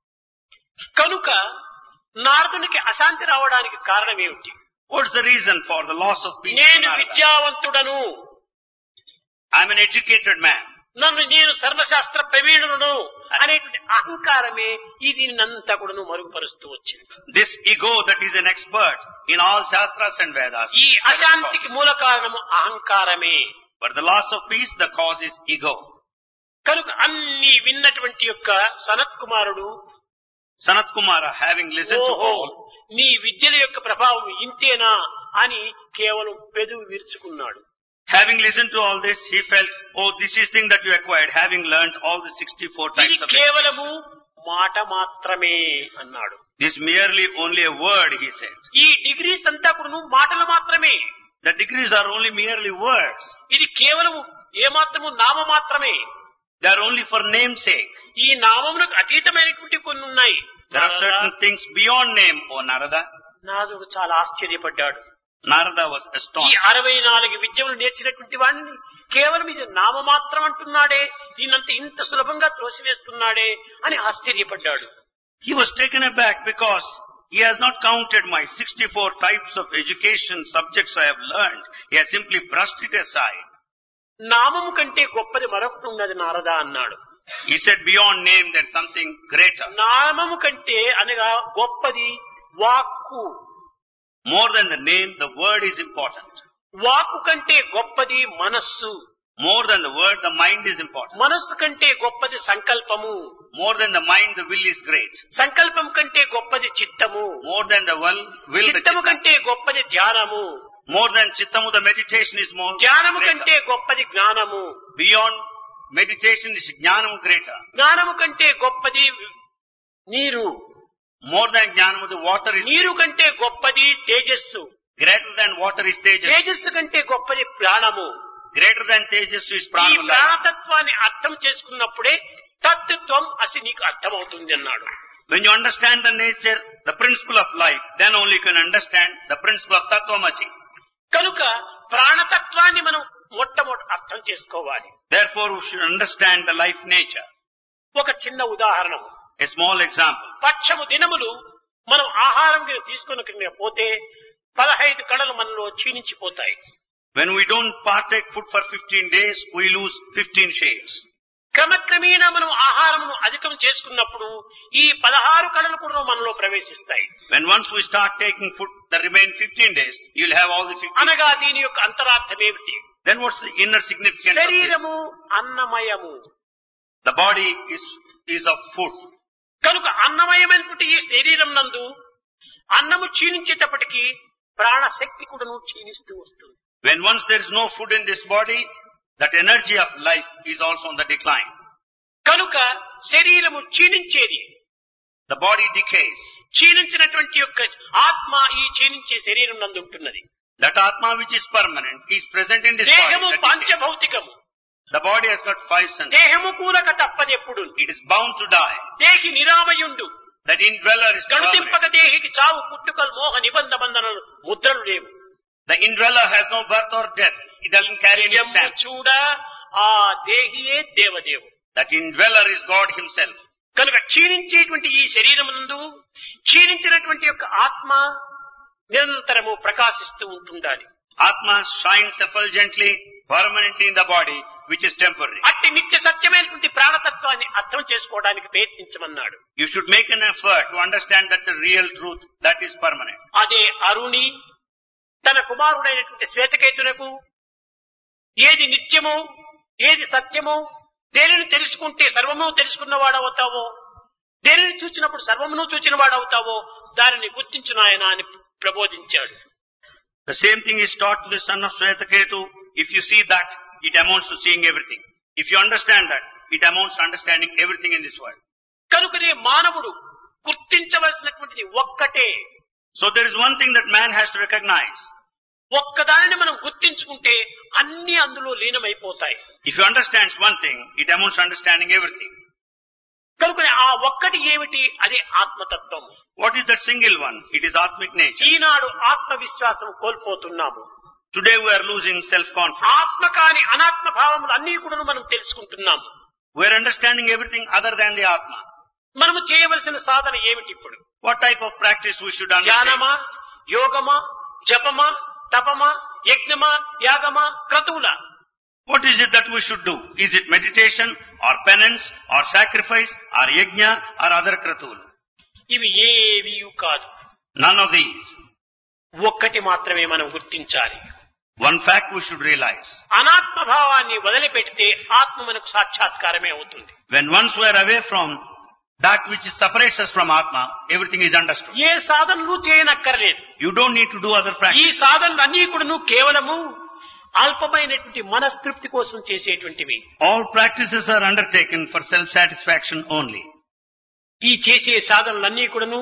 కనుక నారదునికి అశాంతి రావడానికి కారణం ఏమిటి What's the reason for the loss of peace? to నేను Narada? విద్యావంతుడను I'm an educated man. నన్ను నేను సర్వశాస్త్ర ప్రవీణులను అనేటువంటి అహంకారమే ఈ దీనినంతా కూడాను మరుగుపరుస్తూ వచ్చింది This ego that is an expert in all Shastras and Vedas. ఈ అశాంతికి మూల కారణము అహంకారమే For the loss of peace, the cause is ego. కనుక అన్ని విన్నటువంటి యొక్క సనత్ కుమారుడు Sanat Kumara, having listened to ఓహో all, నీ విద్యల యొక్క ప్రభావం ఇంతేనా అని కేవలం పెదవి విరుచుకున్నాడు having listened to all this, he felt, oh, this is thing that you acquired, having learned all the 64 ఇది types of కేవలము మాట మాత్రమే అన్నాడు This merely only a word, he said. ఈ డిగ్రీస్ అంతా కూడా మాటలు మాత్రమే The degrees are only merely words. ఇది కేవలం ఏమాత్రము నామ మాత్రమే They are only for namesake. ఈ నామములకు అతీతమైనటువంటి కొన్ని ఉన్నాయి There are certain things beyond name, O Narada. నాదుడు చాలా ఆశ్చర్యపడ్డాడు Narada was ఈ astonished. అరవై నాలుగు విద్యలు నేర్చినటువంటి వాడిని కేవలం ఇది నామ మాత్రం అంటున్నాడే దీనంత ఇంత సులభంగా త్రోసివేస్తున్నాడే అని ఆశ్చర్యపడ్డాడు He was taken aback because he has not counted my 64 types of education subjects I have learned. He has simply brushed it aside. నామము కంటే గొప్పది మరొకటి ఉన్నది నారదా అన్నాడు He said beyond name there's something greater. నామము కంటే అనగా గొప్పది వాక్కు More than the name, the word is important. వాక్కు కంటే గొప్పది మనస్సు More than the word, the mind is important. మనస్సు కంటే గొప్పది సంకల్పము More than the mind, the will is great. సంకల్పం కంటే గొప్పది చిత్తము More than the will, will the చిత్తము chitta. కంటే గొప్పది ధ్యానము More than chittamu, the meditation is more జ్ఞానము greater. కంటే గొప్పది జ్ఞానము Beyond meditation is jnanamu greater. జ్ఞానము కంటే గొప్పది నీరు More than jnanamu, the water is నీరు కంటే గొప్పది తేజస్సు greater than water is tejas. తేజస్సు కంటే గొప్పది ప్రాణము Greater than tejas is ఈ prana life. ప్రాణతత్వాన్ని అర్థం చేసుకున్నప్పుడే తత్వం అసి నీకు అర్థమవుతుంది అన్నాడు When you understand the nature, the principle of life, then only you can understand the principle of tattvamasi. కనుక ప్రాణతత్వాన్ని మనం మొట్టమొదటి అర్థం చేసుకోవాలి Therefore, we should understand the life nature. ఒక చిన్న ఉదాహరణ A small example. పక్షము దినములు మనం ఆహారం కింద తీసుకుని పోతే పదహైదు కళలు మనలో క్షీణించిపోతాయి When we don't partake food for 15 days, we lose 15 shades. క్రమక్రమేణా మనం ఆహారమును అధికం చేసుకున్నప్పుడు ఈ పదహారు కళలు కూడా మనలో ప్రవేశిస్తాయి When once we start taking food, the remain 15 days, you'll have all the 15. అనగా దీని యొక్క అంతరార్థం ఏమిటి Then what's the inner significance of this? శరీరము అన్నమయము The body is, is of food. కనుక అన్నమయమైనటువంటి ఈ శరీరం నందు అన్నము క్షీణించేటప్పటికి ప్రాణశక్తి కూడాను క్షీణిస్తూ వస్తుంది When once there is no food in this body, that energy of life is also on the decline. కనుక శరీరము క్షీణించేది The body decays. క్షీణించినటువంటి యొక్క ఆత్మ ఈ క్షీణించే శరీరం నందు ఉంటున్నది That Atma which is permanent is present in this దేహము body. That is- పంచభౌతికము The body has got five senses. దేహము కూలక తప్పదెప్పుడు It is bound to die. దేహి నిరామయుండు That indweller is permanent. గణతింపక దేహికి చావు పుట్టుకలు మోహ నిబంధ బంధనలు ముద్రలు లేవు The indweller has no birth or death. It doesn't carry any నిజము stamp. చూడ ఆ దేహియే దేవదేవుడు That indweller is God himself. కనుక క్షీణించేటువంటి ఈ శరీరం నందు క్షీణించినటువంటి యొక్క ఆత్మ నిరంతరము ప్రకాశిస్తూ ఉంటుండాలి Atma shines effulgently, permanently in the body, which is temporary. అట్టి నిత్య సత్యమైనటువంటి ప్రాణతత్వాన్ని అర్థం చేసుకోవడానికి ప్రయత్నించమన్నాడు You should make an effort to understand that the real truth, that is permanent. అదే అరుణి తన కుమారుడైనటువంటి శ్వేతకేతునకు ఏది నిత్యమో ఏది సత్యమో దేనిని తెలుసుకుంటే సర్వము తెలుసుకున్నవాడవుతావో దేనిని చూచినప్పుడు సర్వమును చూచిన వాడవుతావో దానిని గుర్తించు నాయన అని ప్రబోధించాడు The same thing is taught to the son of Swetaketu. If you see that, it amounts to seeing everything. If you understand that, it amounts to understanding everything in this world. కనుకనే మానవుడు గుర్తించవలసినటువంటిది ఒక్కటే So there is one thing that man has to recognize. ఒక్కదానిని మనం గుర్తించుకుంటే అన్ని అందులో లీనమైపోతాయి If you understand one thing, it amounts to understanding everything. కనుకనే ఆ ఒక్కటి ఏమిటి అదే ఆత్మతత్వం What is that single one? It is Atmic nature. ఈనాడు ఆత్మవిశ్వాసం కోల్పోతున్నాము Today we are losing self-confidence. ఆత్మ కాని అనాత్మ భావములు అన్ని కూడా మనం తెలుసుకుంటున్నాము We are understanding everything other than the Atma. మనము చేయవలసిన సాధన ఏమిటి ఇప్పుడు What type of practice we should undertake? ధ్యానమా యోగమా జపమా తపమా యజ్ఞమా యాగమా క్రతువుల What is it that we should do? Is it meditation or penance or sacrifice or yajna or other kratul? ఇవి ఏవి కాదు None of these. ఒక్కటి మాత్రమే మనం గుర్తించాలి One fact we should realize. అనాత్మ భావాన్ని వదిలిపెడితే ఆత్మ మనకు సాక్షాత్కారమే అవుతుంది When once we are away from that which separates us from Atma, everything is understood. ఏ సాధనలు చేయనక్కర్లేదు You don't need to do other ఈ practice. సాధనలు అన్ని కూడాను కేవలము అల్పమైనటువంటి మనస్తృప్తి కోసం చేసేటువంటివి All practices are undertaken for self-satisfaction only. ఈ చేసే సాధనలన్నీ కూడాను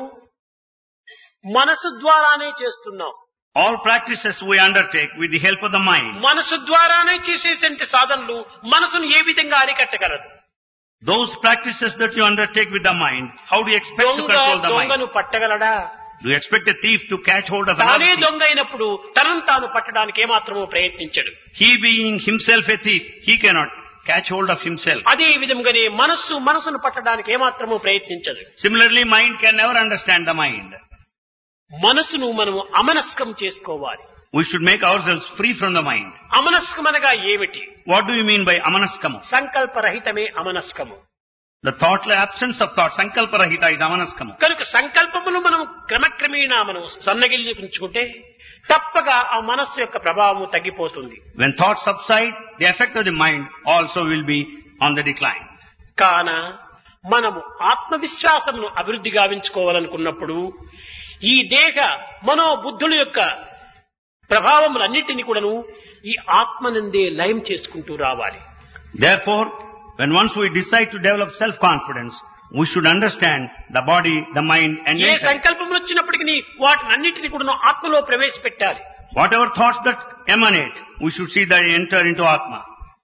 మనసు ద్వారానే చేస్తున్నాం All practices we undertake with the help of the mind. మనసు ద్వారానే చేసేటువంటి సాధనలు మనసును ఏ విధంగా అరికట్టగలదు Those practices that you undertake with the mind, how do you expect to దొంగ control the mind? దొంగను పట్టగలడా Do you expect a thief to catch hold of తానే another thief? దొంగ అయినప్పుడు తనను తాను పట్టడానికి ఏమాత్రమూ ప్రయత్నించడు He being himself a thief, he cannot catch hold of himself. అదే విధంగానే మనస్సు మనసును పట్టడానికి ఏమాత్రమూ ప్రయత్నించదు Similarly, mind can never understand the mind. మనస్సును మనము అమనస్కం చేసుకోవాలి We should make ourselves free from the mind. అమనస్కం అనగా ఏమిటి What do you mean by amanaskamu? సంకల్పరహితమే అమనస్కము The thought, absence of thought, sankalparahita is amanaskamu. కనుక సంకల్పమును మనం క్రమక్రమేణా మనం సన్నగిల్లించుకుంటే తప్పగా ఆ మనస్సు యొక్క ప్రభావము తగ్గిపోతుంది When thoughts subside, the effect of the mind also will be on the decline. కాన మనము ఆత్మవిశ్వాసమును అభివృద్ధి గావించుకోవాలనుకున్నప్పుడు ఈ దేహ మనోబుద్ధుల యొక్క ప్రభావములన్నిటినీ కూడాను ఈ ఆత్మనందే లయం చేసుకుంటూ రావాలి Therefore, when once we decide to develop self-confidence, we should understand the body, the mind and A mental. సంకల్పములు వచ్చినప్పటికీ వాటిని అన్నిటినీ కూడా ఆత్మలో ప్రవేశపెట్టాలి Whatever thoughts that emanate, we should see that they enter into Atma.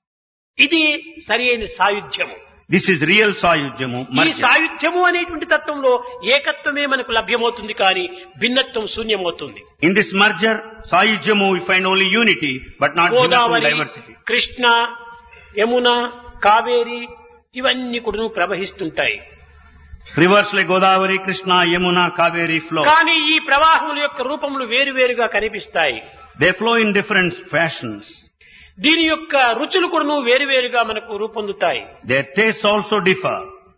ఇది సరి అయిన సాయుధ్యము This is real Sayujyamu. ఈ merger. సాయుధ్యము అనేటువంటి తత్వంలో ఏకత్వమే మనకు లభ్యమవుతుంది కానీ భిన్నత్వం శూన్యమవుతుంది In this merger, Sayujyamu, we find only unity, but not Bhinnatvam Godavari diversity. Krishna Yamuna Kaveri ఇవన్నీ కూడా ప్రవహిస్తుంటాయి Rivers like Godavari, Krishna, Yamuna, Kaveri flow. కానీ ఈ ప్రవాహముల యొక్క రూపములు వేరువేరుగా కనిపిస్తాయి They flow in different fashions. దీని యొక్క రుచులు కూడాను వేరువేరుగా మనకు రూపొందుతాయి Their tastes also differ.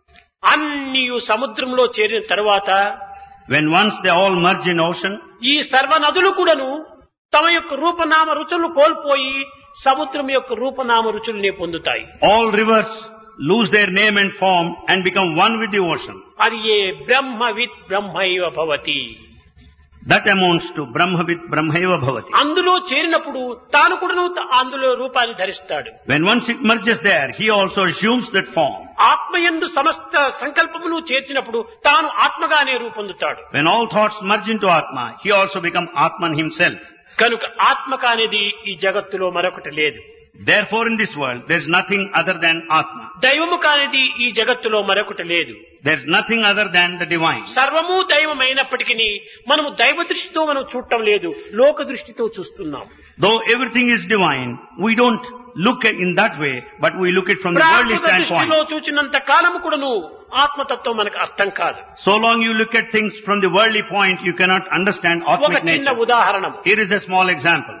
అన్ని సముద్రంలో చేరిన తరువాత When once they all merge in ocean, ఈ సర్వ నదులు కూడాను తమ యొక్క రూపనామ రుచులు కోల్పోయి సముద్రం యొక్క రూపనామ రుచుల్ని పొందుతాయి all rivers lose their name and form and become one with the ocean. అది ఏ బ్రహ్మవిత్ బ్రహ్మైవ భవతి That amounts to Brahmavid Brahmaiva Bhavati. అందులో చేరినప్పుడు తాను కూడాను త- అందులో రూపాన్ని ధరిస్తాడు When once it merges there, he also assumes that form. ఆత్మయందు సమస్త సంకల్పమును చేర్చినప్పుడు తాను ఆత్మగానే రూపొందుతాడు When all thoughts merge into Atma, he also becomes Atman himself. కనుక ఆత్మక అనేది ఈ జగత్తులో మరొకటి లేదు Therefore in this world, there is nothing other than Atma. దైవము కానిది ఈ జగత్తులో మరొకటి లేదు There is nothing other than the divine. సర్వము దైవమైనప్పటికీ మనము దైవ దృష్టితో మనం చూడటం లేదు లోక దృష్టితో చూస్తున్నాం Though everything is divine, we don't look at in that way, but we look it from the worldly ప్రాకృత దృష్టిలో standpoint. చూచినంత కాలము కూడాను ఆత్మతత్వం మనకు అర్థం కాదు So long you look at things from the worldly point, you cannot understand ఒక Atmic చిన్న nature. ఉదాహరణ Here is a small example.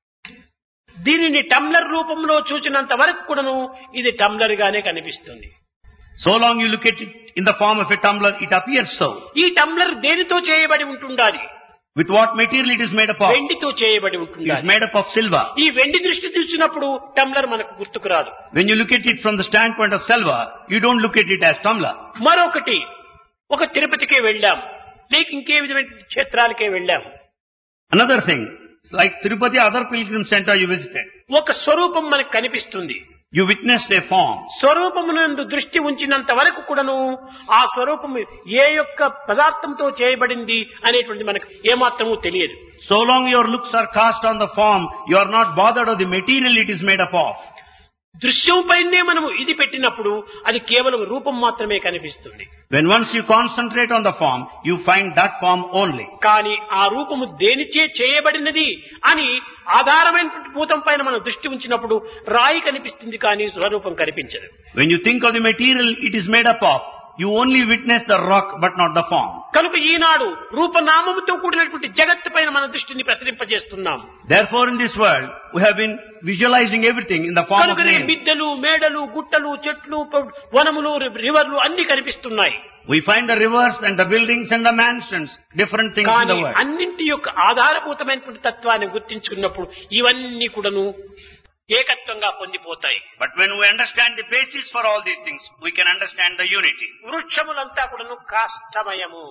దీనిని టమ్లర్ రూపంలో చూచినంత వరకు కూడాను ఇది టమ్లర్ గానే కనిపిస్తుంది So long you look at it in the form of a tumbler, it appears so. ఈ టమ్లర్ దేనితో చేయబడి ఉంటుండాలి With what material it is made up of? వెండితో చేయబడి It is ఉంటుండాలి made up of silver. ఈ వెండి దృష్టి చూసినప్పుడు టమ్లర్ మనకు గుర్తుకు రాదు When you look at it from the standpoint of silver, you don't look at it as tumbler. మరొకటి ఒక తిరుపతికే వెళ్ళాం లేక ఇంకే విధమైన క్షేత్రాలకే వెళ్ళాం Another thing, it's like Tirupati, other pilgrim center you visited. ఒక స్వరూపం మనకు కనిపిస్తుంది You witnessed a form. స్వరూపమునందు దృష్టి ఉంచినంత వరకు కూడాను ఆ స్వరూపము ఏ యొక్క పదార్థంతో చేయబడింది అనేటువంటి మనకు ఏమాత్రము తెలియదు So long your looks are cast on the form, you are not bothered of the material it is made up of. దృశ్యం పైనే మనము ఇది పెట్టినప్పుడు అది కేవలం రూపం మాత్రమే కనిపిస్తుంది When once you concentrate on the form, you find that form only. కానీ ఆ రూపము దేనిచే చేయబడినది అని ఆధారమైనటువంటి భూతం పైన మనం దృష్టి ఉంచినప్పుడు రాయి కనిపిస్తుంది కానీ స్వరూపం కనిపించదు When you think of the material it is made up of, you only witness the rock but not the form. కనుక ఈనాడు రూపనామముతో కూడినటువంటి జగత్తు పైన మన దృష్టిని ప్రసరింపజేస్తున్నాం Therefore in this world, we have been visualizing everything in the form of కనుకనే name. బిద్దలు మేడలు గుట్టలు చెట్లు ప- వనములు రి- రివర్లు అన్ని కనిపిస్తున్నాయి We find the rivers and the buildings and the mansions, different things in కానీ the world. అన్నింటి యొక్క ఆధారభూతమైనటువంటి తత్వాన్ని గుర్తించుకున్నప్పుడు ఇవన్నీ కూడాను ఏకత్వంగా పొందిపోతాయి But when we understand the basis for all these things, we can understand the unity. వృక్షములంతా కూడాను కాష్టమయము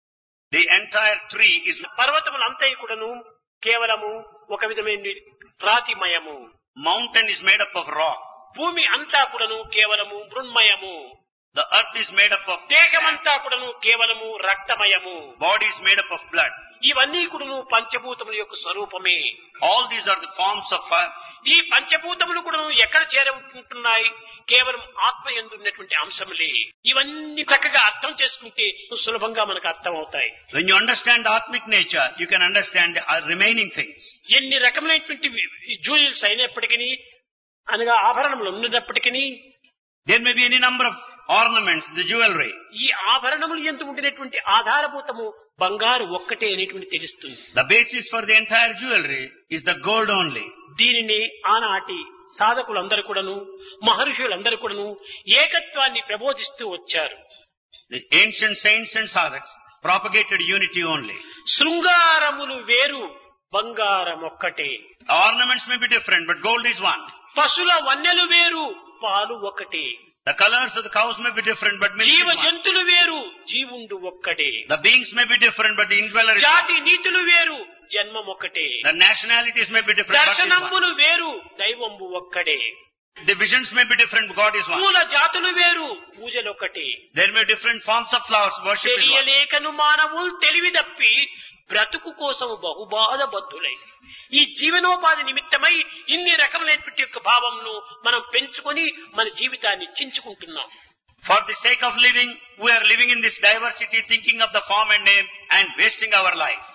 The entire tree is, పర్వతములంతా కూడాను కేవలము ఒక విధమైన రాతిమయము mountain is made up of rock. భూమి అంతా కూడాను కేవలము మృన్మయము The earth is made up of దేహమంతా కూడాను కేవలము రక్తమయము body is made up of blood. ఇవన్నీ కూడాను పంచభూతముల యొక్క స్వరూపమే All these are the forms of fire. ఈ పంచభూతములు కూడా ఎక్కడ చేరుకుంటున్నాయి కేవలం ఆత్మ ఎందున్నటువంటి అంశములే ఇవన్నీ చక్కగా అర్థం చేసుకుంటే సులభంగా మనకు అర్థం అవుతాయి When you understand Atmic nature, you can understand the uh, remaining things. ఎన్ని రకములైనటువంటి జ్యూవెల్స్ అయినప్పటికీ అనగా ఆభరణములు ఉన్నప్పటికీ There may be any number of ornaments, the jewelry. ఈ ఆభరణములు ఎంత ఉండినటువంటి ఆధారభూతము బంగారు ఒక్కటే అనేటువంటి తెలుస్తుంది The basis for the entire jewelry is the gold only. దీనిని ఆనాటి సాధకులందరూ కూడాను మహర్షులందరూ కూడాను ఏకత్వాన్ని ప్రబోధిస్తూ వచ్చారు The ancient saints and sadhaks propagated unity only. శృంగారములు వేరు బంగారం ఒక్కటే The ornaments may be different, but gold is one. పశుల వన్నెలు వేరు పాలు ఒకటే The colors of the cows may be different, but milk జీవ is one. జంతులు వేరు జీవుండు ఒక్కటే The beings may be different, but the indweller is one. జాతి నీతులు వేరు జన్మం ఒకటే The nationalities may be different, but is one. దర్శనంబులు వేరు దైవంబు ఒక్కడే The visions may be different, but God is one. పూల జాతులు వేరు పూజలు ఒకటే There may be different forms of flowers, worship is one. తెలియలేకను మానవులు తెలివి తప్పి బ్రతుకు కోసం బహుబాధ బద్ధులై ఈ జీవనోపాధి నిమిత్తమై ఇన్ని రకములైనటువంటి యొక్క భావంను మనం పెంచుకొని మన జీవితాన్ని చించుకుంటున్నాం For the sake of living, we are living in this diversity, thinking of the form and name, and wasting our life.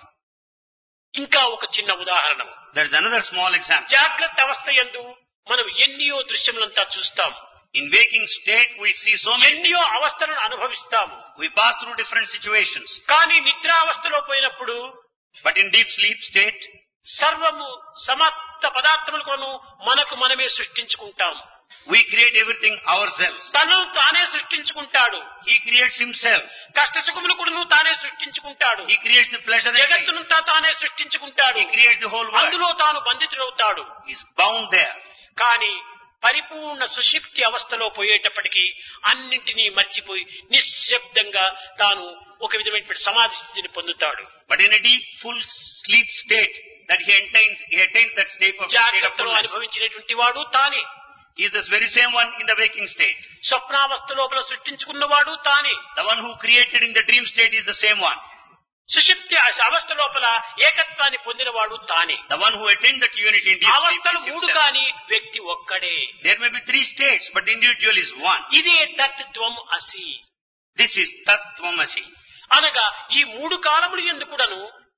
ఇంకా ఒక చిన్న ఉదాహరణ There is another small example. జాగ్రత్త అవస్థ యందు మనం ఎన్నియో దృశ్యములంతా చూస్తాం In waking state, we see so many ఎన్నియో అవస్థలను అనుభవిస్తాము We pass through different situations. కానీ నిద్రావస్థలో పోయినప్పుడు But in deep sleep state, సర్వము సమస్త పదార్థములు కొను మనకు మనమే సృష్టించుకుంటాం we create everything ourselves. తనను తానే సృష్టించుకుంటాడు He creates himself. కష్ట సుఖములు కూడా తానే సృష్టించుకుంటాడు He creates the pleasure and pain. జగత్తునంతా తానే సృష్టించుకుంటాడు He creates the whole world. అందులో తాను బంధితుడవుతాడు He's bound there. కానీ పరిపూర్ణ సుషిప్తి అవస్థలో పోయేటప్పటికీ అన్నింటినీ మర్చిపోయి నిశ్శబ్దంగా తాను ఒక విధమైనటువంటి సమాధి స్థితిని పొందుతాడు But in a deep, full sleep state, that he attains, he attains that state of, state of జాగ్రత్తలో fullness. అనుభవించినటువంటి వాడు తానే He is this very same one in the waking state. స్వప్నావస్థ లోపల సృష్టించుకున్నవాడు తానే The one who created in the dream state is the same one. సుషిప్తి అవస్థ లోపల ఏకత్వాన్ని పొందినవాడు తానే The one who attained that unity in deep sleep అవస్థలు is మూడు himself. కాని వ్యక్తి ఒక్కడే There may be three states, but the individual is one. ఇదే తత్వం అసి This is Tattvamasi. అనగా ఈ మూడు కాలములు ఎందుకుడను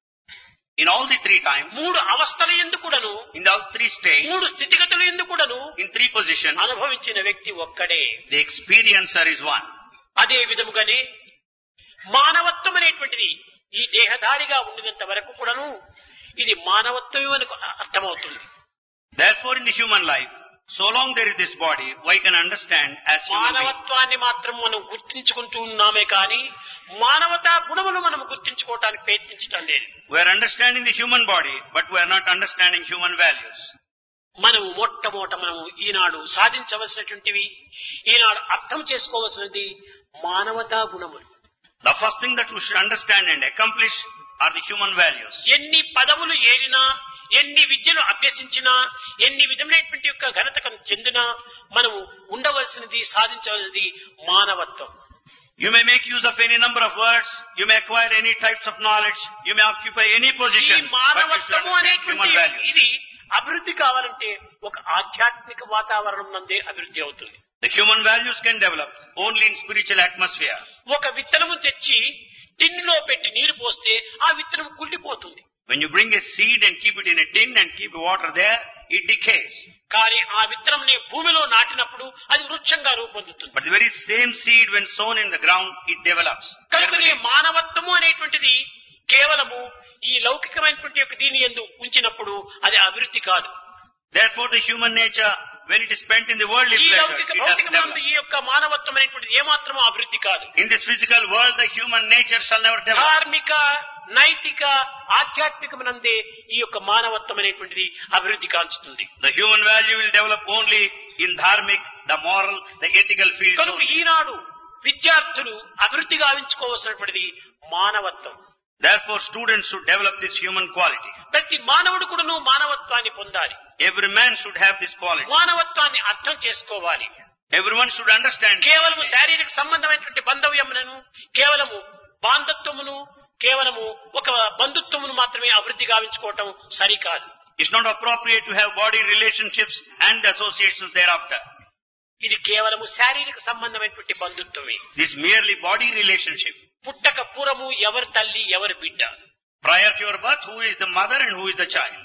In all the three times, మూడు అవస్థల ఎందుకుడను in all three states, మూడు స్థితిగతులు ఎందుకుడను in three positions, అనుభవించిన వ్యక్తి ఒక్కడే the experiencer is one. అదే విధముగానే మానవత్వం అనేటువంటిది ఈ దేహధారిగా ఉండినంత వరకు కూడాను ఇది మానవత్వం అని అర్థమవుతుంది Therefore, in the human life, so long there is this body, one can understand as human being. మానవత్వాన్ని మాత్రం మనం గుర్తించుకుంటూ ఉన్నామే కానీ మానవతా గుణములు మనం గుర్తించుకోవటానికి ప్రయత్నించటం లేదు We are understanding the human body, but we are not understanding human values. మనము మొట్టమొదట మనము ఈనాడు సాధించవలసినటువంటివి ఈనాడు అర్థం చేసుకోవలసినది మానవతా గుణములు The first thing that we should understand and accomplish are the human values. ఎన్ని పదవులు ఏరినా ఎన్ని విద్యలు అభ్యసించినా ఎన్ని విధమైనటువంటి యొక్క ఘనతకు చెందినా మనము ఉండవలసినది సాధించవలసినది మానవత్వం You may make use of any number of words, you may acquire any types of knowledge, you may occupy any ఈ position, but you should మానవత్వము understand అనేటువంటి human values. ఇది అభివృద్ధి కావాలంటే ఒక ఆధ్యాత్మిక వాతావరణం నందే అభివృద్ధి అవుతుంది The human values can develop only in spiritual atmosphere. ఒక విత్తనము తెచ్చి టిన్నులో పెట్టి నీరు పోస్తే ఆ విత్తనం కుళ్ళిపోతుంది When you bring a seed and keep it in a tin and keep water there, it decays. కానీ ఆ విత్తనంని భూమిలో నాటినప్పుడు అది వృక్షంగా రూపొందుతుంది But the very same seed when sown in the ground, it develops. కనుకనే మానవత్వము అనేటువంటిది కేవలము ఈ లౌకికమైనటువంటి యొక్క దీని ఎందు ఉంచినప్పుడు అది అభివృద్ధి కాదు Therefore the human nature, when it is spent in the worldly ఈ pleasure, లౌకిక it doesn't భౌతికమందు develop. ఈ యొక్క మానవత్వం అనేటువంటిది ఏమాత్రమూ అభివృద్ధి కాదు In this physical world, the human nature shall never develop. ధార్మిక నైతిక ఆధ్యాత్మికమనందే ఈ యొక్క మానవత్వం అనేటువంటిది అభివృద్ధి కాంచుతుంది The human value will develop only in dharmic, the moral, the ethical fields కనుక only. ఈనాడు విద్యార్థులు అభివృద్ధి గావించుకోవాల్సినటువంటిది మానవత్వం Therefore students should develop this human quality. ప్రతి మానవుడు కూడాను మానవత్వాన్ని పొందాలి Every man should have this quality. మానవత్వాన్ని అర్థం చేసుకోవాలి Everyone should understand. కేవలము శారీరక సంబంధమైనటువంటి బంధవ్యములను కేవలము బాంధత్వమును కేవలము ఒక బంధుత్వమును మాత్రమే అభివృద్ధి గావించుకోవటం సరికాదు It's not appropriate to have body relationships and associations thereafter. ఇది కేవలము శారీరక సంబంధమైనటువంటి బంధుత్వమే This merely body relationship. పుట్టక పూర్వము ఎవరి తల్లి ఎవరి బిడ్డ Prior to your birth, who is the mother and who is the child?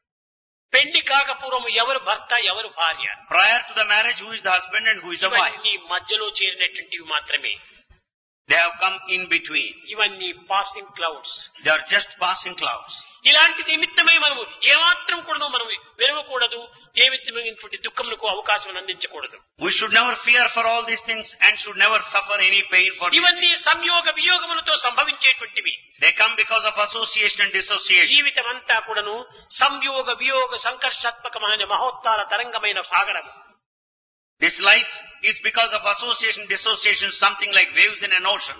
పెళ్లి కాక పూర్వము ఎవరు భర్త ఎవరు భార్య Prior to the marriage, who is the husband and who is the wife? ఇవన్నీ మధ్యలో చేరినటువంటివి మాత్రమే They have come in between. ఇవన్నీ passing clouds They are just passing clouds. ఇలాంటి నిమిత్తమై మనము ఏమాత్రం కూడా మనం వెరవకూడదు ఏ విధమైనటువంటి దుఃఖములకు అవకాశం అందించకూడదు We should never fear for all these things and should never suffer any pain for these ఇవన్నీ సంయోగ వియోగములతో సంభవించేటువంటివి They come because of association and dissociation. జీవితం అంతా కూడాను సంయోగ వియోగ సంకర్షాత్మకమైన మహోత్తాల తరంగమైన సాగరము This life is because of association, dissociation, something like waves in an ocean.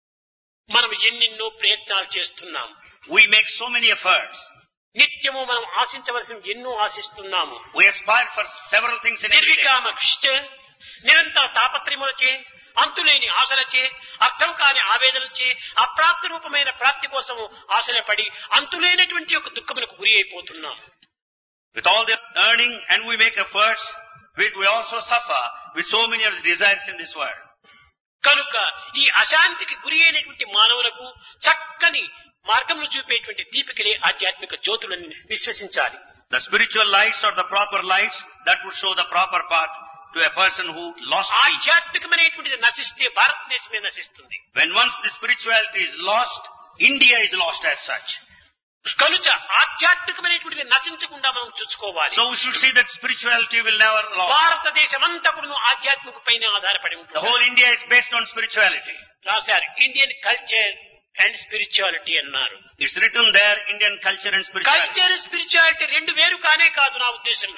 మనం ఎన్నెన్నో ప్రయత్నాలు చేస్తున్నాం We make so many efforts. నిత్యము మనం ఆశించవలసిన ఎన్నో ఆశిస్తున్నాము We aspire for several things in every day. నిర్వికామ కృష్ట నిరంతర తాపత్రయములచే అంతులేని ఆశలచే అర్థం కాని ఆవేదనలచే అప్రాప్త రూపమైన ప్రాప్తి కోసము ఆశలపడి అంతులేనటువంటి ఒక దుఃఖములకు గురి అయిపోతున్నాం With all the earning and we make efforts, we, we also suffer with so many of the desires in this world. కనుక ఈ అశాంతికి గురి అయినటువంటి మానవులకు చక్కని మార్గమును చూపేటువంటి దీపికలే ఆధ్యాత్మిక జ్యోతులని విశ్వసించాలి The spiritual lights are the proper lights that would show the proper path to a person who lost peace. ఆధ్యాత్మికమైనటువంటిది నశిస్తే భారతదేశమే నశిస్తుంది When once the spirituality is lost, India is lost as such. కనుక ఆధ్యాత్మికమైనటువంటిది నశించకుండా మనం చూసుకోవాలి So we should see that spirituality will never lost. భారతదేశం అంతా కూడా ఆధ్యాత్మిక పైన ఆధారపడి The ఉంటుంది whole India is based on spirituality. రాశారు ఇండియన్ కల్చర్ అండ్ స్పిరిచువాలిటీ అన్నారు It's written there, Indian culture and spirituality. Culture spirituality రెండు వేరు కానే కాదు నా ఉద్దేశంలో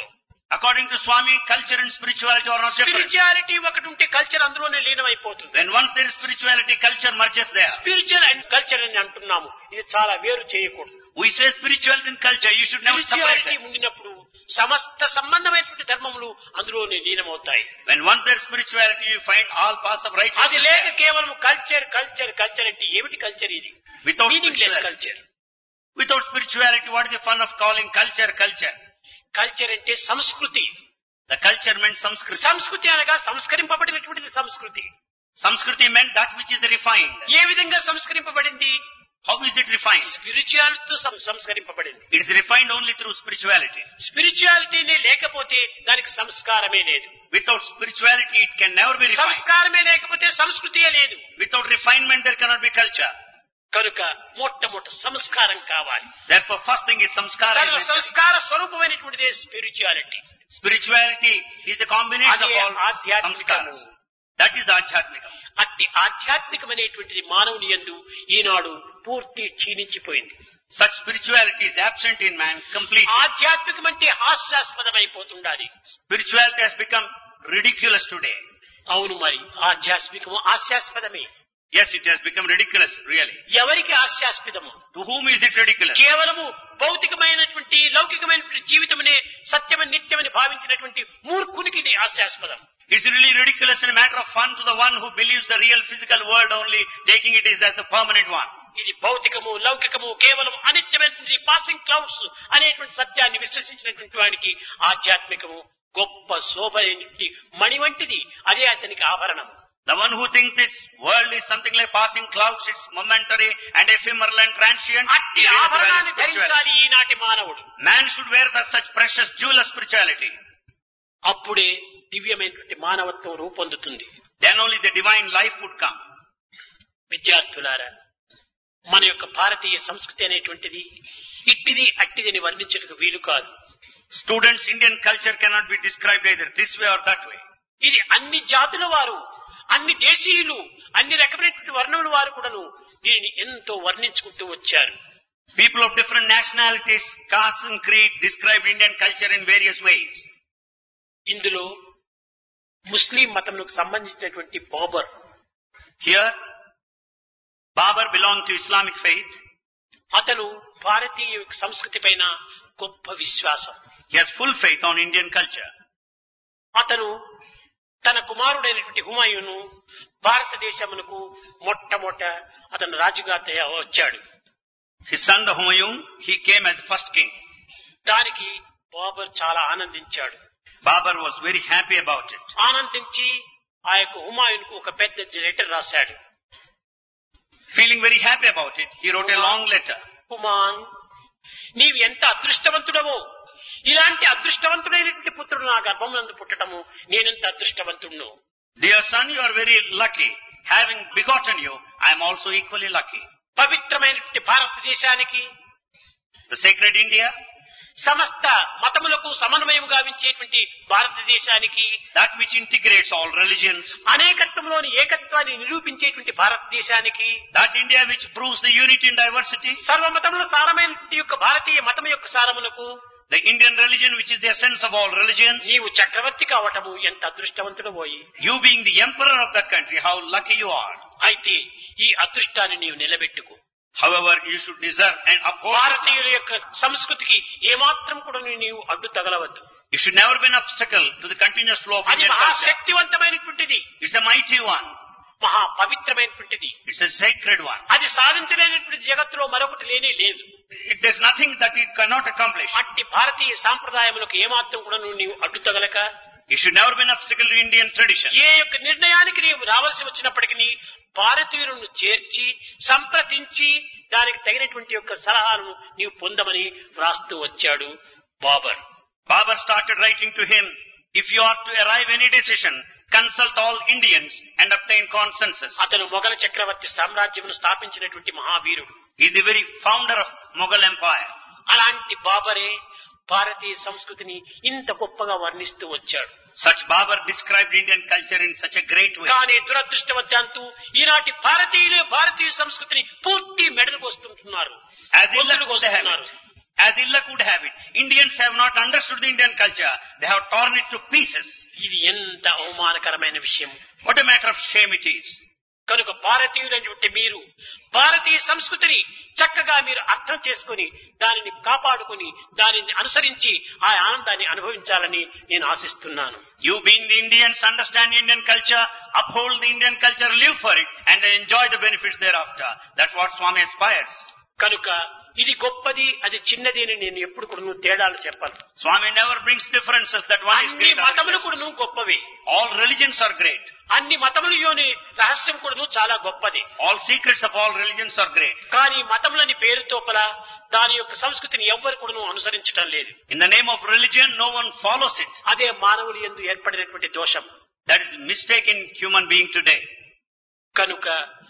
According to Swami, culture and spirituality are not different. Spirituality ఒకటి ఉంటే కల్చర్ అందులోనే లీనమైపోతుంది When once there is spirituality, culture merges there. Spiritual and culture అని అంటున్నాము ఇది చాలా వేరు చేయకూడదు We say spirituality and culture, you should never separate spirituality them. ఉండినప్పుడు సమస్త సంబంధమైనటువంటి ధర్మములు అందులోనే లీనమవుతాయి When once there is spirituality, you find all paths of అది righteousness లేక there. కేవలం కల్చర్ కల్చర్ కల్చర్ అంటే ఏమిటి కల్చర్ ఇది Without meaningless spirituality. Culture Without spirituality, what is the fun of calling culture culture? Culture అంటే సంస్కృతి The culture meant Samskriti. సంస్కృతి అనగా సంస్కరింపబడినటువంటిది సంస్కృతి Samskriti meant that which is refined. ఏ విధంగా సంస్కరింపబడింది How is it refined? స్పిరిచువాలిటీతో సం- సంస్కరింపబడింది It is refined only through spirituality. స్పిరిచువాలిటీనే లేకపోతే దానికి సంస్కారమే లేదు Without spirituality, it can never be refined. సంస్కారమే లేకపోతే సంస్కృతియే లేదు Without refinement, there cannot be culture. కనుక మొట్టమొదటి సంస్కారం కావాలి Therefore, first thing is samskara. సర్వ is necessary. సంస్కార స్వరూపమైనటువంటిదే spirituality Spirituality is the combination of అదే all ఆధ్యాత్మికము. samskaras. That is Adhyatmikam. అట్టి ఆధ్యాత్మికమైనటువంటిది మానవుని యందు ఈనాడు పూర్తి క్షీణించిపోయింది Such spirituality is absent in man completely. ఆధ్యాత్మికం అంటే హాస్యాస్పదమైపోతుండాలి Spirituality has become ridiculous today. అవును మరి ఆధ్యాత్మికము హాస్యాస్పదమే Yes, it has become ridiculous, really. ఎవరికి హాస్యాస్పదము To whom is it ridiculous? కేవలము భౌతికమైనటువంటి లౌకికమైనటువంటి జీవితమనే సత్యమని నిత్యమని భావించినటువంటి మూర్ఖునికి ఇది హాస్యాస్పదం It's really ridiculous and a matter of fun to the one who believes the real physical world only, taking it as the permanent one. ఇది భౌతికము లౌకికము కేవలం అనిత్యమైనటువంటి passing clouds అనేటువంటి సత్యాన్ని విశ్వసించినటువంటి వాడికి ఆధ్యాత్మికము గొప్ప శోభైనటువంటి మణి వంటిది అదే అతనికి ఆభరణం The one who thinks this world is something like passing clouds, it's momentary and ephemeral and transient, అట్టి he is ఆభరణాన్ని spirituality. ధరించాలి ఈనాటి మానవుడు Man should wear the, such precious jewel of spirituality. అప్పుడే దివ్యమైనటువంటి మానవత్వం రూపొందుతుంది Then only the divine life would come. విద్యార్థులారా మన యొక్క భారతీయ సంస్కృతి అనేటువంటిది ఇట్టిది అట్టిదని వర్ణించటకు వీలు కాదు Students, Indian culture cannot be described either this way or that way. ఇది అన్ని జాతుల వారు అన్ని దేశీయులు అన్ని రకమైనటువంటి వర్ణముల వారు కూడాను దీనిని ఎంతో వర్ణించుకుంటూ వచ్చారు People of different nationalities, castes and creed describe Indian culture in various ways. ఇందులో ముస్లిం మతంకు సంబంధించినటువంటి Babur Here, Babar belonged to Islamic faith. అతను భారతీయ సంస్కృతి పైన గొప్ప విశ్వాసం He has full faith on Indian culture. అతను తన కుమారుడైనటువంటి హుమాయూను భారతదేశమునకు మొట్టమొదట అతను రాజుగా తయా- వచ్చాడు His son, the Humayun, he came as the first king. దానికి బాబర్ చాలా ఆనందించాడు Babar was very happy about it. ఆనందించి ఆ యొక్క హుమాయూన్కు ఒక పెద్ద లెటర్ రాశాడు Feeling very happy about it, he wrote a long letter. హుమాన్ నీవు ఎంత అదృష్టవంతుడవో ఇలాంటి అదృష్టవంతుడైనటువంటి పుత్రుడు నా గర్భమునందు పుట్టటము నేనెంత అదృష్టవంతుడును Dear son, you are very lucky. Having begotten you, I am also equally lucky. పవిత్రమైనటువంటి భారతదేశానికి The sacred India, సమస్త మతములకు సమన్వయం గావించేటువంటి భారతదేశానికి that which integrates all religions, అనేకత్వంలోని ఏకత్వాన్ని నిరూపించేటువంటి భారతదేశానికి that India which proves the unity in diversity, సర్వమతముల సారమైనటువంటి యొక్క భారతీయ మతం యొక్క సారమునకు the Indian religion which is the essence of all religions, నీవు చక్రవర్తి కావటము ఎంత అదృష్టవంతుడు పోయి you being the emperor of that country, how lucky you are. అయితే ఈ అదృష్టాన్ని నీవు నిలబెట్టుకో However, you should deserve and uphold. this. భారతీయుల యొక్క సంస్కృతికి ఏమాత్రం కూడా నీవు అడ్డు తగలవద్దు It should never be an obstacle to the continuous flow of అది Indian culture. మహాశక్తివంతమైనటువంటిది It's a mighty one. మహా పవిత్రమైనటువంటిది It's a sacred one. అది సాధించలేనటువంటి జగత్తులో మరొకటి లేనే లేదు It, there's nothing that it cannot accomplish. అట్టి భారతీయ సాంప్రదాయములకు ఏమాత్రం కూడా నువ్వు నీవు అడ్డు తగలక It should never be an obstacle to Indian tradition. ఏ యొక్క నిర్ణయానికి నీవు రావాల్సి వచ్చినప్పటికీ భారతీయులను చేర్చి సంప్రదించి దానికి తగినటువంటి యొక్క సలహాలను నీవు పొందమని వ్రాస్తూ వచ్చాడు Babur Babar started writing to him, if you are to arrive any decision, consult all Indians and obtain consensus. అతను మొఘల చక్రవర్తి సామ్రాజ్యమును స్థాపించినటువంటి మహావీరుడు He is the very founder of Mughal Empire. అలాంటి బాబరే భారతీయ సంస్కృతిని ఇంత గొప్పగా వర్ణిస్తూ వచ్చాడు Such Babar described Indian culture in such a great way. కానీ దురదృష్టవశాంతు ఈనాటి భారతీయులు భారతీయ సంస్కృతిని పూర్తి మెడలు పోస్తుంటున్నారు As గొంతులు ill luck would have కోస్తున్నారు it, as Illa could have it. Indians have not understood the Indian culture. They have torn it to pieces. ఇది ఎంత అవమానకరమైన విషయం What a matter of shame it is. కనుక భారతీయులైనటువంటి మీరు భారతీయ సంస్కృతిని చక్కగా మీరు అర్థం చేసుకుని దానిని కాపాడుకుని దానిని అనుసరించి ఆ ఆనందాన్ని అనుభవించాలని నేను ఆశిస్తున్నాను You being the Indians understand Indian culture, uphold the Indian culture, live for it, and then enjoy the benefits thereafter. That's what Swami aspires. కనుక ఇది గొప్పది అది చిన్నది అని నేను ఎప్పుడు కూడా నువ్వు తేడాలు చెప్పను Swami never brings differences that one is అన్ని great. or మతములు less. కూడా నువ్వు గొప్పవి All religions are great. అన్ని మతములలోని రహస్యం కూడా నువ్వు చాలా గొప్పది All secrets of all religions are great. కానీ మతములని పేరుతోపల దాని యొక్క సంస్కృతిని ఎవ్వరు కూడా నువ్వు అనుసరించడం లేదు In the name of religion, no one follows it. అదే మానవులు ఎందు ఏర్పడినటువంటి దోషం That is mistake in human being today. కనుక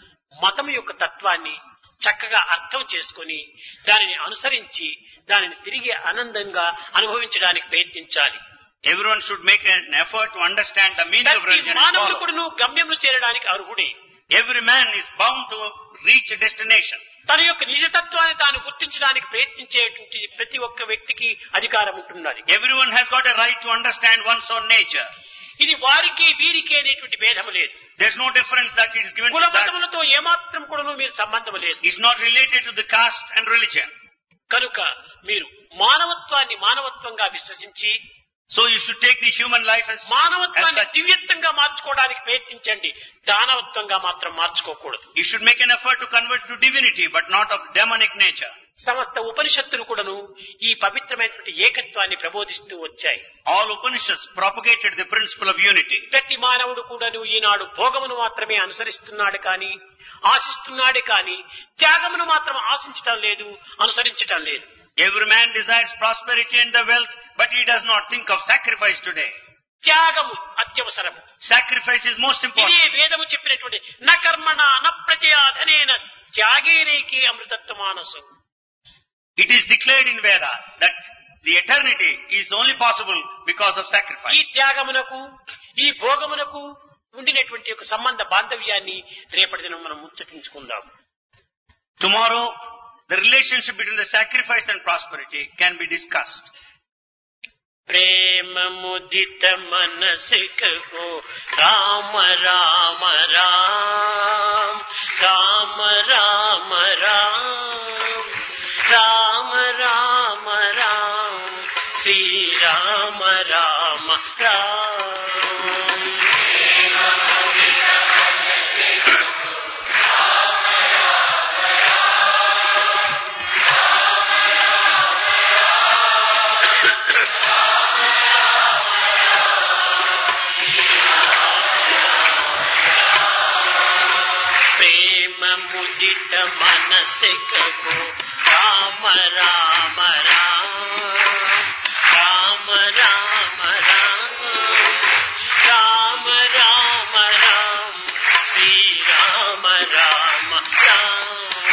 మతం యొక్క తత్వాన్ని చక్కగా అర్థం చేసుకొని దానిని అనుసరించి దానిని తిరిగి ఆనందంగా అనుభవించడానికి ప్రయత్నించాలి Everyone should make an effort to understand the meaning of ప్రతి religion. and మానవుడు follow. కూడా గమ్యంలో చేరడానికి అర్హుడే Every man is bound to reach a destination. తన యొక్క నిజతత్వాన్ని తాను గుర్తించడానికి ప్రయత్నించేటువంటి ప్రతి ఒక్క వ్యక్తికి అధికారం ఉంటున్నది Everyone has got a right to understand one's own nature. ఇది వారికి వీరికి అనేటువంటి భేదము లేదు There's no difference that it is given కుల to that. మతములతో ఏమాత్రం కూడా మీరు సంబంధం లేదు It's not related to the caste and religion. కనుక మీరు మానవత్వాన్ని మానవత్వంగా విశ్వసించి So you should take the human life as, as మానవత్వాన్ని such. దివ్యత్వంగా మార్చుకోవడానికి ప్రయత్నించండి దానవత్వంగా మాత్రం మార్చుకోకూడదు You should make an effort to convert to divinity, but not of demonic nature. సమస్త ఉపనిషత్తులు కూడాను ఈ పవిత్రమైనటువంటి ఏకత్వాన్ని ప్రబోధిస్తూ వచ్చాయి All Upanishads propagated the principle of unity. ప్రతి మానవుడు కూడాను ఈనాడు భోగమును మాత్రమే అనుసరిస్తున్నాడు కానీ ఆశిస్తున్నాడే కానీ త్యాగమును మాత్రం ఆశించటం లేదు అనుసరించటం లేదు Every man desires prosperity and the wealth, but he does not think of sacrifice today. త్యాగము అత్యవసరము Sacrifice is most ఇదే important. వేదము చెప్పినటువంటి న కర్మణ న ప్రజయా ధనేన త్యాగేనేకి అమృతత్వ మానసు It is declared in Veda that the eternity is only possible because of ఈ sacrifice. త్యాగమునకు ఈ భోగమునకు ఉండినటువంటి ఒక సంబంధ బాంధవ్యాన్ని రేపటి దినం మనం ముచ్చటించుకుందాం Tomorrow, the relationship between the sacrifice and prosperity can be discussed. ప్రేమ ముదిత మనసికో రామ రామ రామ రామ రామ రామ రామ రామ రామ శ్రీరామ రామ రామ ప్రేమ ముదిత మనసికో రామ రామ రామ రామ రామ రామ రామ రామ రామ శ్రీరామ రామ రామ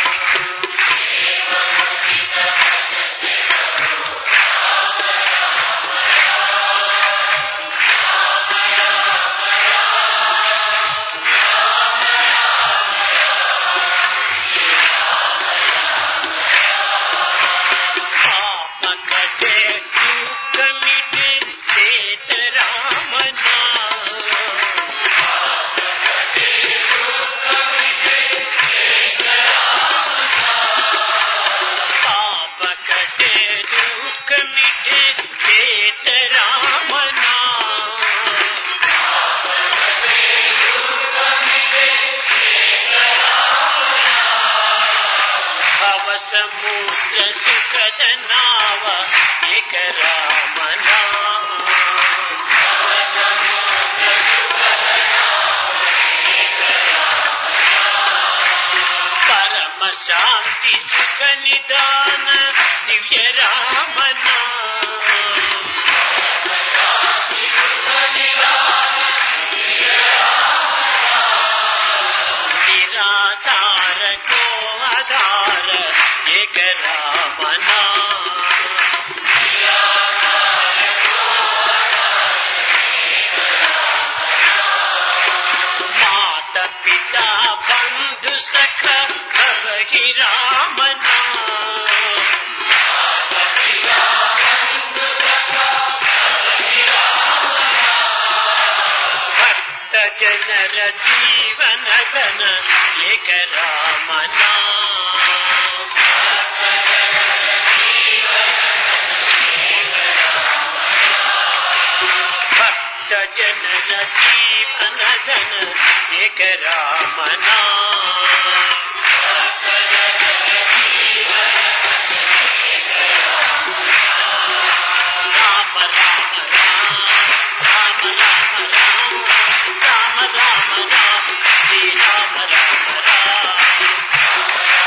పాప కటే దుఃఖమిటే చేత రామ నామ పాప కటే దుఃఖమిటే చేత రామ నామ భవ సముద్ర సుఖద నావ ఏక రామ నామ పరమ శాంతి సుఖ నిదాన దివ్య రామ నామ నిరాధార కో ఆధార ఏక రామ నామ మాత పితా బంధు సఖ సభ హి రామ నామ ಜನರ ಜೀವನ ಘನ ಏಕ ರಾಮನ ಭಕ್ತ ಜನರ ಜೀವನ ಘನ ಏಕ ರಾಮನ Rama Rama Rama Rama Rama Rama Rama Rama Rama Shri Rama Rama Rama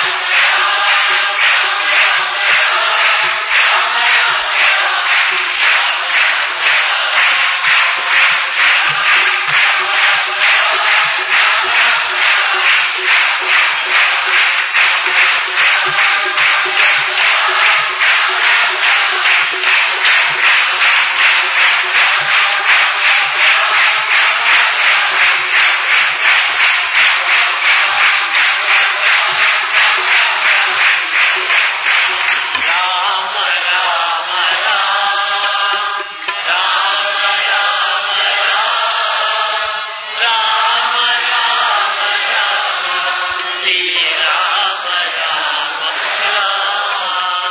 Rama Rama Rama Rama Rama Rama Rama Rama Shri Rama Rama Rama